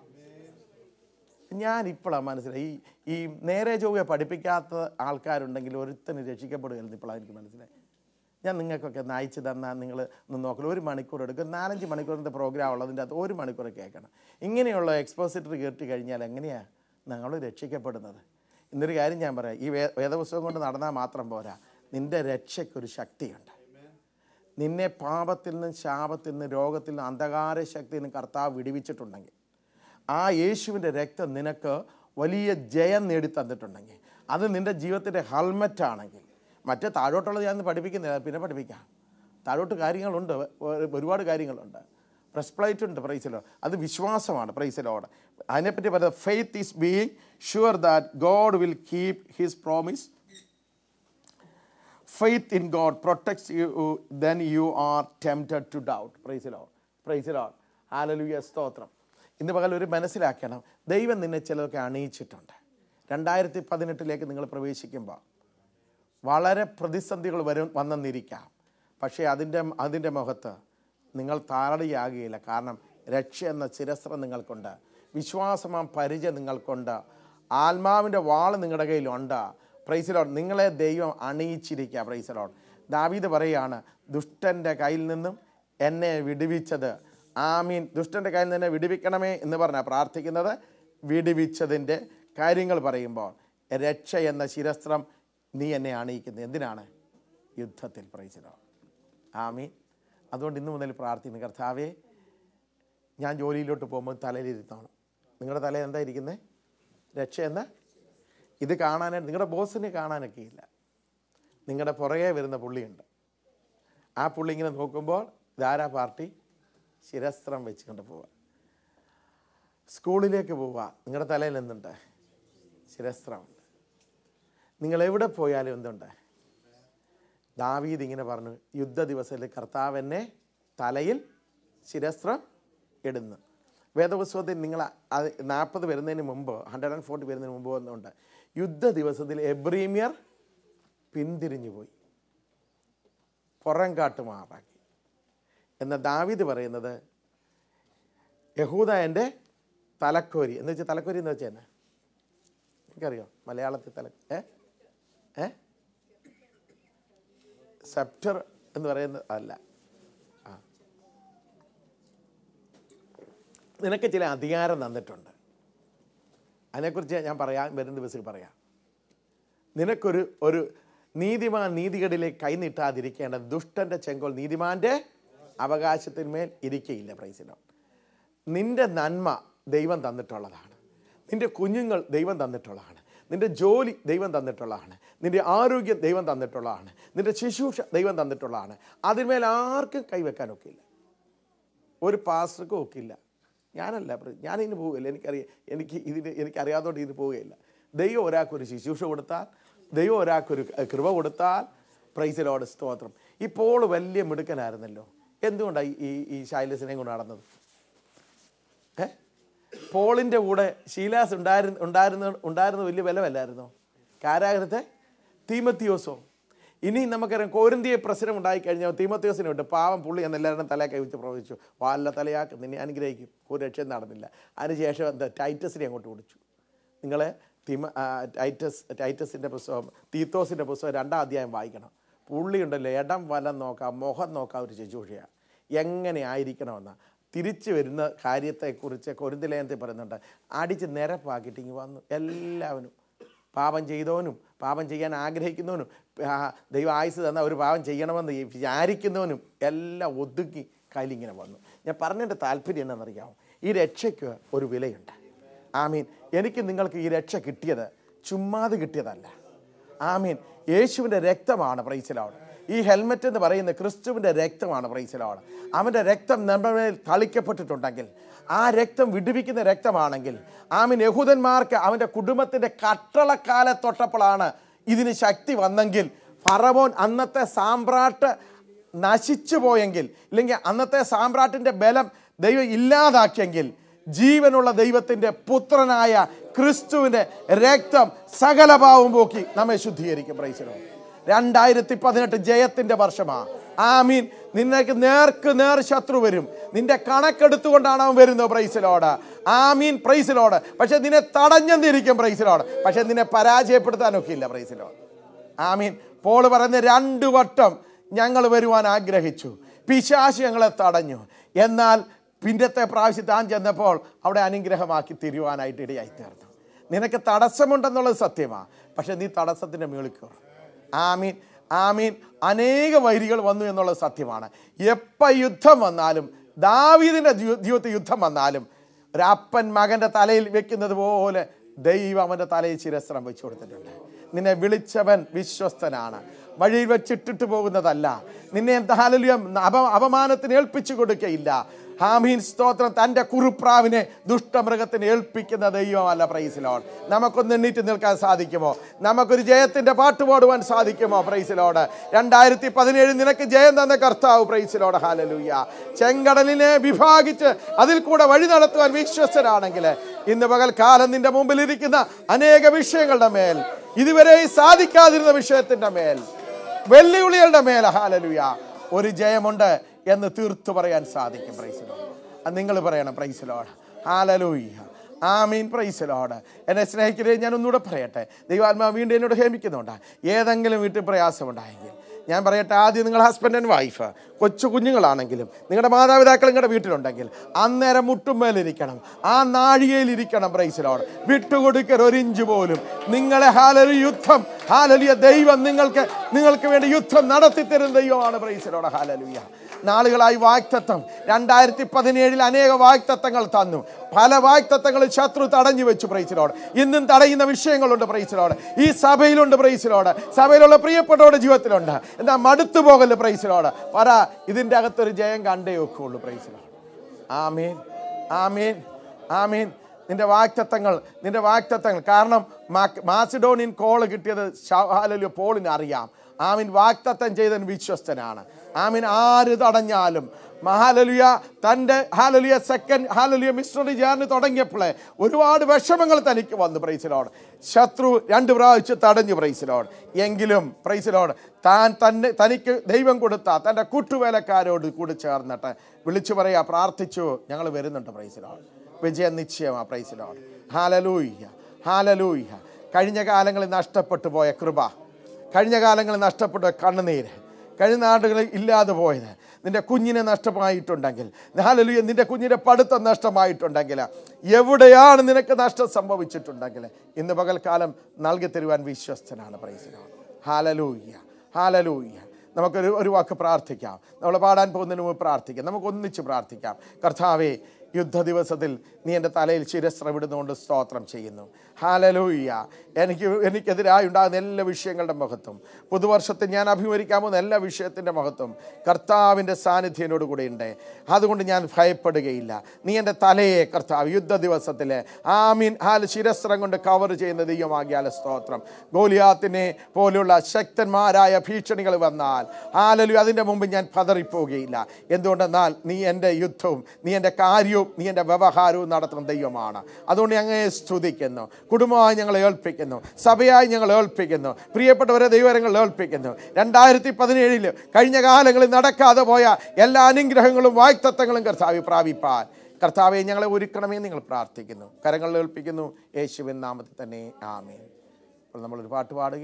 ഞാൻ ഇപ്പോഴാണ് മനസ്സിലായി ഈ ഈ നേരെ ചൊവ്വെ പഠിപ്പിക്കാത്ത ആൾക്കാരുണ്ടെങ്കിൽ ഒരുത്തന് രക്ഷിക്കപ്പെടുകയെന്ന് ഇപ്പോഴാണ് എനിക്ക് മനസ്സിലായി ഞാൻ നിങ്ങൾക്കൊക്കെ ഒന്ന് അയച്ചു തന്നാൽ നിങ്ങൾ ഒന്ന് നോക്കണം ഒരു മണിക്കൂർ എടുക്കും നാലഞ്ച് മണിക്കൂറിൻ്റെ പ്രോഗ്രാം ഉള്ളതിൻ്റെ അകത്ത് ഒരു മണിക്കൂർ കേൾക്കണം ഇങ്ങനെയുള്ള എക്സ്പോസിറ്റർ കേട്ട് കഴിഞ്ഞാൽ എങ്ങനെയാണ് ഞങ്ങൾ രക്ഷിക്കപ്പെടുന്നത് ഇന്നൊരു കാര്യം ഞാൻ പറയാം ഈ വേ വേദപുസ്തകം കൊണ്ട് നടന്നാൽ മാത്രം പോരാ നിൻ്റെ രക്ഷയ്ക്കൊരു ശക്തിയുണ്ട് നിന്നെ പാപത്തിൽ നിന്നും ശാപത്തിൽ നിന്നും രോഗത്തിൽ നിന്നും അന്ധകാര ശക്തിയിൽ നിന്നും കർത്താവ് വിടിവിച്ചിട്ടുണ്ടെങ്കിൽ ആ യേശുവിൻ്റെ രക്തം നിനക്ക് വലിയ ജയം നേടി തന്നിട്ടുണ്ടെങ്കിൽ അത് നിൻ്റെ ജീവിതത്തിൻ്റെ ഹെൽമെറ്റ് ആണെങ്കിൽ മറ്റേ താഴോട്ടുള്ളത് ഞാൻ ഇന്ന് പഠിപ്പിക്കുന്നില്ല പിന്നെ പഠിപ്പിക്കാം താഴോട്ട് കാര്യങ്ങളുണ്ട് ഒരു- ഒരുപാട് കാര്യങ്ങളുണ്ട് പ്രസ് പ്ലേറ്റ് ഉണ്ട് പ്രൈസിലോ അത് വിശ്വാസമാണ് പ്രൈസിലോട് അതിനെപ്പറ്റി പറയുന്നത് faith is being sure that God will keep his promise faith in God protects you, then you are tempted to doubt. Praise the Lord. Praise the Lord. Hallelujah. സ്തോത്രം ഇന്ന് പകൽ ഒരു മനസ്സിലാക്കണം ദൈവം നിന്നെ ചിലതൊക്കെ അണിയിച്ചിട്ടുണ്ട് രണ്ടായിരത്തി പതിനെട്ടിലേക്ക് നിങ്ങൾ പ്രവേശിക്കുമ്പോൾ വളരെ പ്രതിസന്ധികൾ വരും വന്നെന്നിരിക്കാം പക്ഷേ അതിൻ്റെ അതിൻ്റെ മുഖത്ത് നിങ്ങൾ താരടിയാകുകയില്ല കാരണം രക്ഷ എന്ന ചിരസ്ത്രം നിങ്ങൾക്കുണ്ട് വിശ്വാസമാം പരിചയം നിങ്ങൾക്കുണ്ട് ആത്മാവിൻ്റെ വാള് നിങ്ങളുടെ കയ്യിലുണ്ട് പ്രൈസലോൺ നിങ്ങളെ ദൈവം അണിയിച്ചിരിക്കുക പ്രൈസലോൺ ദാവീദ് പറയുകയാണ് ദുഷ്ടൻ്റെ കയ്യിൽ നിന്നും എന്നെ വിടുവിച്ചത് ആമീൻ ദുഷ്ടൻ്റെ കയ്യിൽ നിന്ന് എന്നെ വിടുവിക്കണമേ എന്ന് പറഞ്ഞാൽ പ്രാർത്ഥിക്കുന്നത് വിടുവിച്ചതിൻ്റെ കാര്യങ്ങൾ പറയുമ്പോൾ രക്ഷ എന്ന ശിരസ്ത്രം നീ എന്നെ അണിയിക്കുന്നത് എന്തിനാണ് യുദ്ധത്തിൽ പ്രൈസലോൺ ആമീൻ അതുകൊണ്ട് ഇന്ന് മുതൽ പ്രാർത്ഥിക്കുന്നു കർത്താവേ ഞാൻ ജോലിയിലോട്ട് പോകുമ്പോൾ തലയിലിരുത്തണം നിങ്ങളുടെ തലയിൽ എന്താ ഇരിക്കുന്നത് രക്ഷ എന്ന ഇത് കാണാനായിട്ട് നിങ്ങളുടെ ബോസിനെ കാണാനൊക്കെ ഇല്ല നിങ്ങളുടെ പുറകെ വരുന്ന പുള്ളിയുണ്ട് ആ പുള്ളി ഇങ്ങനെ നോക്കുമ്പോൾ ധാരാ പാർട്ടി ശിരസ്ത്രം വെച്ചുകൊണ്ട് പോവുക സ്കൂളിലേക്ക് പോവുക നിങ്ങളുടെ തലയിൽ എന്തുണ്ട് ശിരസ്ത്രമുണ്ട് നിങ്ങൾ എവിടെ പോയാലും എന്തുണ്ട് ദാവീദ് ഇങ്ങനെ പറഞ്ഞു യുദ്ധ ദിവസത്തിൽ കർത്താവ് എന്നെ തലയിൽ ശിരസ്ത്രം ഇടുന്നു വേദപുസ്തകത്തിൽ നിങ്ങൾ അത് നാൽപ്പത് വരുന്നതിന് മുമ്പ് ഹൺഡ്രഡ് ആൻഡ് ഫോർട്ടി വരുന്നതിന് മുമ്പ് വന്നുണ്ട് യുദ്ധ ദിവസത്തിൽ എബ്രീമിയർ പിന്തിരിഞ്ഞു പോയി പുറം കാട്ടുമാറാക്കി എന്ന ദാവീദ് പറയുന്നത് യഹൂദ എൻ്റെ തലക്കോരി എന്ന് വെച്ചാൽ തലക്കോരി എന്ന് വെച്ചാൽ എന്നാ എനിക്കറിയോ മലയാളത്തിൽ തല ഏ ഏ സെപ്റ്റർ എന്ന് പറയുന്നത് അല്ല ആ നിനക്ക് ചില അധികാരം തന്നിട്ടുണ്ട് അതിനെക്കുറിച്ച് ഞാൻ പറയാൻ വരുന്ന ദിവസത്തിൽ പറയാം നിനക്കൊരു ഒരു നീതിമാൻ നീതികേടിലേക്ക് കൈനീട്ടാതിരിക്കേണ്ട ദുഷ്ടൻ്റെ ചെങ്കോൽ നീതിമാൻ്റെ അവകാശത്തിന്മേൽ ഇരിക്കയില്ല പ്രൈസിനോ നിന്റെ നന്മ ദൈവം തന്നിട്ടുള്ളതാണ് നിന്റെ കുഞ്ഞുങ്ങൾ ദൈവം തന്നിട്ടുള്ളതാണ് നിന്റെ ജോലി ദൈവം തന്നിട്ടുള്ളതാണ് നിന്റെ ആരോഗ്യം ദൈവം തന്നിട്ടുള്ളതാണ് നിന്റെ ശുശ്രൂഷ ദൈവം തന്നിട്ടുള്ളതാണ് അതിന്മേൽ ആർക്കും കൈവെക്കാനൊക്കില്ല ഒരു പാസ്റ്റർക്കും ഒക്കില്ല ഞാനല്ല പ്ര- ഞാനിതിന് പോവുകയില്ല എനിക്കറിയാം എനിക്ക് ഇതിന് എനിക്കറിയാത്തതുകൊണ്ട് ഇതിന് പോവുകയില്ല ദൈവം ഒരാൾക്കൊരു ശുശ്രൂഷ കൊടുത്താൽ ദൈവം ഒരാൾക്കൊരു കൃപ കൊടുത്താൽ പ്രൈസിലോട് സ്തോത്രം ഇപ്പോൾ വലിയ മിടുക്കനായിരുന്നല്ലോ എന്തുകൊണ്ടാണ് ഈ ഈ ശൈലസിനെയും കൊണ്ട് നടന്നത് ഏ പോളിൻ്റെ കൂടെ ഷീലാസ് ഉണ്ടായിരുന്ന ഉണ്ടായിരുന്ന ഉണ്ടായിരുന്ന വലിയ ബലമല്ലായിരുന്നോ കാരാഗ്രഹത്തെ തീമത്തിയോസോ ഇനി നമുക്കറിയാം കോരിന്തിയെ പ്രശ്നം ഉണ്ടായിക്കഴിഞ്ഞാൽ തീമത്തിയോസിനെ വിട്ട് പാവം പുള്ളി എന്ന് എല്ലാവരുടെയും തല കൈവച്ച് പ്രവചിച്ചു വാല്ല തലയാക്കും നിന്നെ അനുഗ്രഹിക്കും ഒരു രക്ഷയും നടന്നില്ല അതിനുശേഷം എന്താ ടൈറ്റസിനെ അങ്ങോട്ട് വിളിച്ചു നിങ്ങളെ തിമ ആ, ടൈറ്റസ് ടൈറ്റസിൻ്റെ പുസ്തകം തീത്തോസിൻ്റെ പുസ്തകം രണ്ടാം അധ്യായം വായിക്കണം പുള്ളി ഉണ്ടല്ലോ ഇടം വലം നോക്കാം മുഖം നോക്കാം ഒരു ശുശ്രൂഷയാണ് എങ്ങനെ ആയിരിക്കണമെന്ന് തിരിച്ചു വരുന്ന കാര്യത്തെക്കുറിച്ച് കൊരിന്തിലേനത്തിൽ പറയുന്നുണ്ട് അടിച്ച് നിരപ്പാക്കിയിട്ട് ഇങ്ങ് വന്നു എല്ലാവരും പാപം ചെയ്തവനും പാപം ചെയ്യാൻ ആഗ്രഹിക്കുന്നവനും ആ, ദൈവം ആയുസ് തന്ന ഒരു പാപം ചെയ്യണമെന്ന് വിചാരിക്കുന്നവനും എല്ലാം ഒതുക്കി കയ്യിലിങ്ങനെ വന്നു ഞാൻ പറഞ്ഞതിൻ്റെ താല്പര്യം എന്താണെന്നറിയാമോ ഈ രക്ഷയ്ക്ക് ഒരു വിലയുണ്ട് ആമീൻ എനിക്ക് നിങ്ങൾക്ക് ഈ രക്ഷ കിട്ടിയത് ചുമ്മാതെ കിട്ടിയതല്ല ആമീൻ യേശുവിൻ്റെ രക്തമാണ് പ്രൈസിലോട് ഈ ഹെൽമെറ്റ് എന്ന് പറയുന്ന ക്രിസ്തുവിൻ്റെ രക്തമാണ് പ്രൈസിലോട് അവൻ്റെ രക്തം നമ്മുടെ മേൽ തളിക്കപ്പെട്ടിട്ടുണ്ടെങ്കിൽ ആ രക്തം വിടുവിക്കുന്ന രക്തമാണെങ്കിൽ ആമീൻ യഹൂദന്മാർക്ക് അവൻ്റെ കുടുംബത്തിൻ്റെ കട്ടളക്കാലെ തൊട്ടപ്പോഴാണ് ഇതിന് ശക്തി വന്നെങ്കിൽ ഫറവോൻ അന്നത്തെ സാമ്രാട്ട് നശിച്ചു പോയെങ്കിൽ ഇല്ലെങ്കിൽ അന്നത്തെ സാമ്രാട്ടിൻ്റെ ബലം ദൈവം ഇല്ലാതാക്കിയെങ്കിൽ ജീവനുള്ള ദൈവത്തിൻ്റെ പുത്രനായ ക്രിസ്തുവിൻ്റെ രക്തം സകല പാവം പോക്കി നമ്മെ ശുദ്ധീകരിക്കും പ്രൈസിലോ രണ്ടായിരത്തി പതിനെട്ട് ജയത്തിൻ്റെ വർഷമാണ് ആമീൻ നിനക്ക് നേർക്ക് നേർ ശത്രു വരും നിന്റെ കണക്കെടുത്തുകൊണ്ടാണ് അവൻ വരുന്നത് പ്രൈസിലോട് ആമീൻ പ്രൈസിലോട് പക്ഷെ നിന്നെ തടഞ്ഞെന്നിരിക്കും പ്രൈസിലോട് പക്ഷെ നിന്നെ പരാജയപ്പെടുത്താനൊക്കെ ഇല്ല പ്രൈസിലോട് ആമീൻ പോൾ പറയുന്ന രണ്ടു വട്ടം ഞങ്ങൾ വരുവാൻ ആഗ്രഹിച്ചു പിശാശ് ഞങ്ങളെ തടഞ്ഞു എന്നാൽ പിന്നത്തെ പ്രാവശ്യം താൻ ചെന്നപ്പോൾ അവിടെ അനുഗ്രഹമാക്കി തിരുവാനായിട്ട് ഇടയായി തീർന്നു നിനക്ക് തടസ്സമുണ്ടെന്നുള്ളത് സത്യമാണ് പക്ഷെ നീ തടസ്സത്തിൻ്റെ മേളിൽ കയറും ആമീൻ ആമീൻ അനേക വൈരികൾ വന്നു എന്നുള്ളത് സത്യമാണ് എപ്പോൾ യുദ്ധം വന്നാലും ദാവീദിൻ്റെ ജീ- ജീവിതത്തിൽ യുദ്ധം വന്നാലും ഒരപ്പൻ മകൻ്റെ തലയിൽ വെക്കുന്നത് പോലെ ദൈവം അവൻ്റെ തലയിൽ ശിരസ്ത്രം വെച്ചു കൊടുത്തിട്ടുണ്ട് നിന്നെ വിളിച്ചവൻ വിശ്വസ്തനാണ് വഴിയിൽ വെച്ചിട്ടിട്ട് പോകുന്നതല്ല നിന്നെ എന്തായാലും അപ അപമാനത്തിന് ഏൽപ്പിച്ചു കൊടുക്കയില്ല ഹാമീൻ സ്തോത്രം തൻ്റെ കുറുപ്രാവിനെ ദുഷ്ടമൃഗത്തിന് ഏൽപ്പിക്കുന്ന ദൈവമല്ല പ്രൈസിലോട് നമുക്കൊന്ന് എണ്ണീറ്റ് നിൽക്കാൻ സാധിക്കുമോ നമുക്കൊരു ജയത്തിൻ്റെ പാട്ട് പാടുവാൻ സാധിക്കുമോ പ്രൈസിലോട് രണ്ടായിരത്തി പതിനേഴ് നിനക്ക് ജയം തന്ന കർത്താവ് പ്രൈസിലോട് ഹാലലൂയ ചെങ്കടലിനെ വിഭാഗിച്ച് അതിൽ കൂടെ വഴി നടത്തുവാൻ വിശ്വസ്തനാണെങ്കിൽ ഇന്ന് പകൽക്കാലം നിന്റെ മുമ്പിലിരിക്കുന്ന അനേക വിഷയങ്ങളുടെ മേൽ ഇതുവരെ സാധിക്കാതിരുന്ന വിഷയത്തിൻ്റെ മേൽ വെല്ലുവിളികളുടെ മേൽ ഹാലലുയ ഒരു ജയമുണ്ട് എന്ന് തീർത്തു പറയാൻ സാധിക്കും പ്രൈസിലോട് അത് നിങ്ങൾ പറയണം പ്രൈസിലോട് ഹാലലൂയ്യ ആമീൻ പ്രൈസിലോട് എന്നെ സ്നേഹിക്കരുത് ഞാൻ ഒന്നുകൂടെ പറയട്ടെ ദൈവാത്മാ വീണ്ടും എന്നോട് ഹേമിക്കുന്നുണ്ട് ഏതെങ്കിലും വീട്ടിൽ പ്രയാസമുണ്ടായെങ്കിൽ ഞാൻ പറയട്ടെ ആദ്യം നിങ്ങൾ ഹസ്ബൻഡ് ആൻഡ് വൈഫ് കൊച്ചു കുഞ്ഞുങ്ങളാണെങ്കിലും നിങ്ങളുടെ മാതാപിതാക്കൾ നിങ്ങളുടെ വീട്ടിലുണ്ടെങ്കിൽ അന്നേരം മുട്ടുമേലിരിക്കണം ആ നാഴികയിലിരിക്കണം പ്രൈസിലോട് വിട്ടുകൊടുക്കരുത് ഒരു ഇഞ്ച് പോലും നിങ്ങളെ ഹാലലു യുദ്ധം ഹാലലിയ ദൈവം നിങ്ങൾക്ക് നിങ്ങൾക്ക് വേണ്ടി യുദ്ധം നടത്തി തരുന്ന ദൈവമാണ് പ്രൈസിലോട് ഹാലലുയ നാളുകളായി വാക്തത്വം രണ്ടായിരത്തി പതിനേഴിൽ അനേക വാക്തത്വങ്ങൾ തന്നു പല വാക്തത്വങ്ങളും ശത്രു തടഞ്ഞു വെച്ചു പ്രൈസിലോട് ഇന്നും തടയുന്ന വിഷയങ്ങളുണ്ട് പ്രൈസിലോട് ഈ സഭയിലുണ്ട് പ്രൈസിലോട് സഭയിലുള്ള പ്രിയപ്പെട്ടവരുടെ ജീവിതത്തിലുണ്ട് എന്താ മടുത്തു പോകല് പ്രൈസിലോട് പറ ഇതിൻ്റെ അകത്തൊരു ജയം കണ്ടേ ഒക്കുള്ളൂ പ്രൈസിലോട് ആമീൻ ആമീൻ ആമീൻ നിന്റെ വാക്തത്വങ്ങൾ നിന്റെ വാക്തത്വങ്ങൾ കാരണം മാ- മാസിഡോണിയൻ കോള് കിട്ടിയത് ഹാലലിയ പോളിന് അറിയാം ആമീൻ വാക്തത്വം ചെയ്തൻ വിശ്വസ്തനാണ് ആമീൻ ആര് തടഞ്ഞാലും മഹാലലിയ തൻ്റെ ഹാലലിയ സെക്കൻഡ് ഹാലലിയ മിസ്റ്ററി ജേർണി തുടങ്ങിയപ്പോൾ ഒരുപാട് വിഷമങ്ങൾ തനിക്ക് വന്നു പ്രൈസിലോട് ശത്രു രണ്ട് പ്രാവശ്യം തടഞ്ഞു പ്രൈസിലോട് എങ്കിലും പ്രൈസിലോട് താൻ തന്നെ തനിക്ക് ദൈവം കൊടുത്ത തൻ്റെ കൂട്ടുവേലക്കാരോട് കൂടി ചേർന്നിട്ട് വിളിച്ചു പറയാ പ്രാർത്ഥിച്ചു ഞങ്ങൾ വരുന്നുണ്ട് പ്രൈസിലോട് വിജയം നിശ്ചയമാണ് പ്രൈസിലോട് ഹാലലൂയ്യ ഹാലലൂയ്യ കഴിഞ്ഞ കാലങ്ങളിൽ നഷ്ടപ്പെട്ടു പോയ കൃപ കഴിഞ്ഞ കാലങ്ങളിൽ നഷ്ടപ്പെട്ട കണ്ണുനീര് കഴിഞ്ഞ നാടുകളിൽ ഇല്ലാതെ പോയത് നിന്റെ കുഞ്ഞിനെ നഷ്ടമായിട്ടുണ്ടെങ്കിൽ ഹാലലുയ നിന്റെ കുഞ്ഞിൻ്റെ പഠിത്തം നഷ്ടമായിട്ടുണ്ടെങ്കിൽ എവിടെയാണ് നിനക്ക് നഷ്ടം സംഭവിച്ചിട്ടുണ്ടെങ്കിൽ ഇന്ന് പകൽക്കാലം നൽകി തരുവാൻ വിശ്വസ്തനാണ് പ്രൈസിനോട് ഹാലലൂയ്യ ഹാലലൂയ്യ നമുക്കൊരു ഒരു വാക്ക് പ്രാർത്ഥിക്കാം നമ്മൾ പാടാൻ പോകുന്നതിന് മുമ്പ് പ്രാർത്ഥിക്കാം നമുക്ക് ഒന്നിച്ച് പ്രാർത്ഥിക്കാം കർത്താവേ യുദ്ധ ദിവസത്തിൽ നീ എൻ്റെ തലയിൽ ശിരസ്രവിടുന്നുകൊണ്ട് സ്തോത്രം ചെയ്യുന്നു ഹാലലൂയ്യ എനിക്ക് എനിക്കെതിരായി ഉണ്ടാകുന്ന എല്ലാ വിഷയങ്ങളുടെ മഹത്വം പുതുവർഷത്തിൽ ഞാൻ അഭിമുഖിക്കാൻ പോകുന്ന എല്ലാ വിഷയത്തിൻ്റെ മഹത്വം കർത്താവിൻ്റെ സാന്നിധ്യം എന്നോട് കൂടെ ഉണ്ട് അതുകൊണ്ട് ഞാൻ ഭയപ്പെടുകയില്ല നീ എൻ്റെ തലയെ കർത്താവ് യുദ്ധ ദിവസത്തിൽ ആമീൻ ഹാൽ ശിരസ്ത്രം കൊണ്ട് കവർ ചെയ്യുന്ന ദൈവമാകിയാൽ സ്തോത്രം ഗോലിയാത്തിനെ പോലുള്ള ശക്തന്മാരായ ഭീഷണികൾ വന്നാൽ ഹാലലു അതിൻ്റെ മുമ്പ് ഞാൻ പതറിപ്പോവുകയില്ല എന്തുകൊണ്ടെന്നാൽ നീ എൻ്റെ യുദ്ധവും നീ എൻ്റെ കാര്യവും നീ എൻ്റെ വ്യവഹാരവും നടത്തുന്ന ദൈവമാണ് അതുകൊണ്ട് ഞങ്ങളെ സ്തുതിക്കുന്നു കുടുംബമായി ഞങ്ങളെ ഏൽപ്പിക്കുന്നു സഭയായി ഞങ്ങൾ ഏൽപ്പിക്കുന്നു പ്രിയപ്പെട്ടവരെ ദൈവരങ്ങൾ ഏൽപ്പിക്കുന്നു രണ്ടായിരത്തി പതിനേഴിൽ കഴിഞ്ഞ കാലങ്ങളിൽ നടക്കാതെ പോയ എല്ലാ അനുഗ്രഹങ്ങളും വായ്ത്തത്വങ്ങളും കർത്താവ് പ്രാപിപ്പാൻ കർത്താവെ ഞങ്ങളെ ഒരുക്കണമേ നിങ്ങൾ പ്രാർത്ഥിക്കുന്നു കരങ്ങളിൽ ഏൽപ്പിക്കുന്നു യേശുവിൻ നാമത്തിൽ തന്നെ ആമേൻ അപ്പോൾ നമ്മളൊരു പാട്ട് പാടുക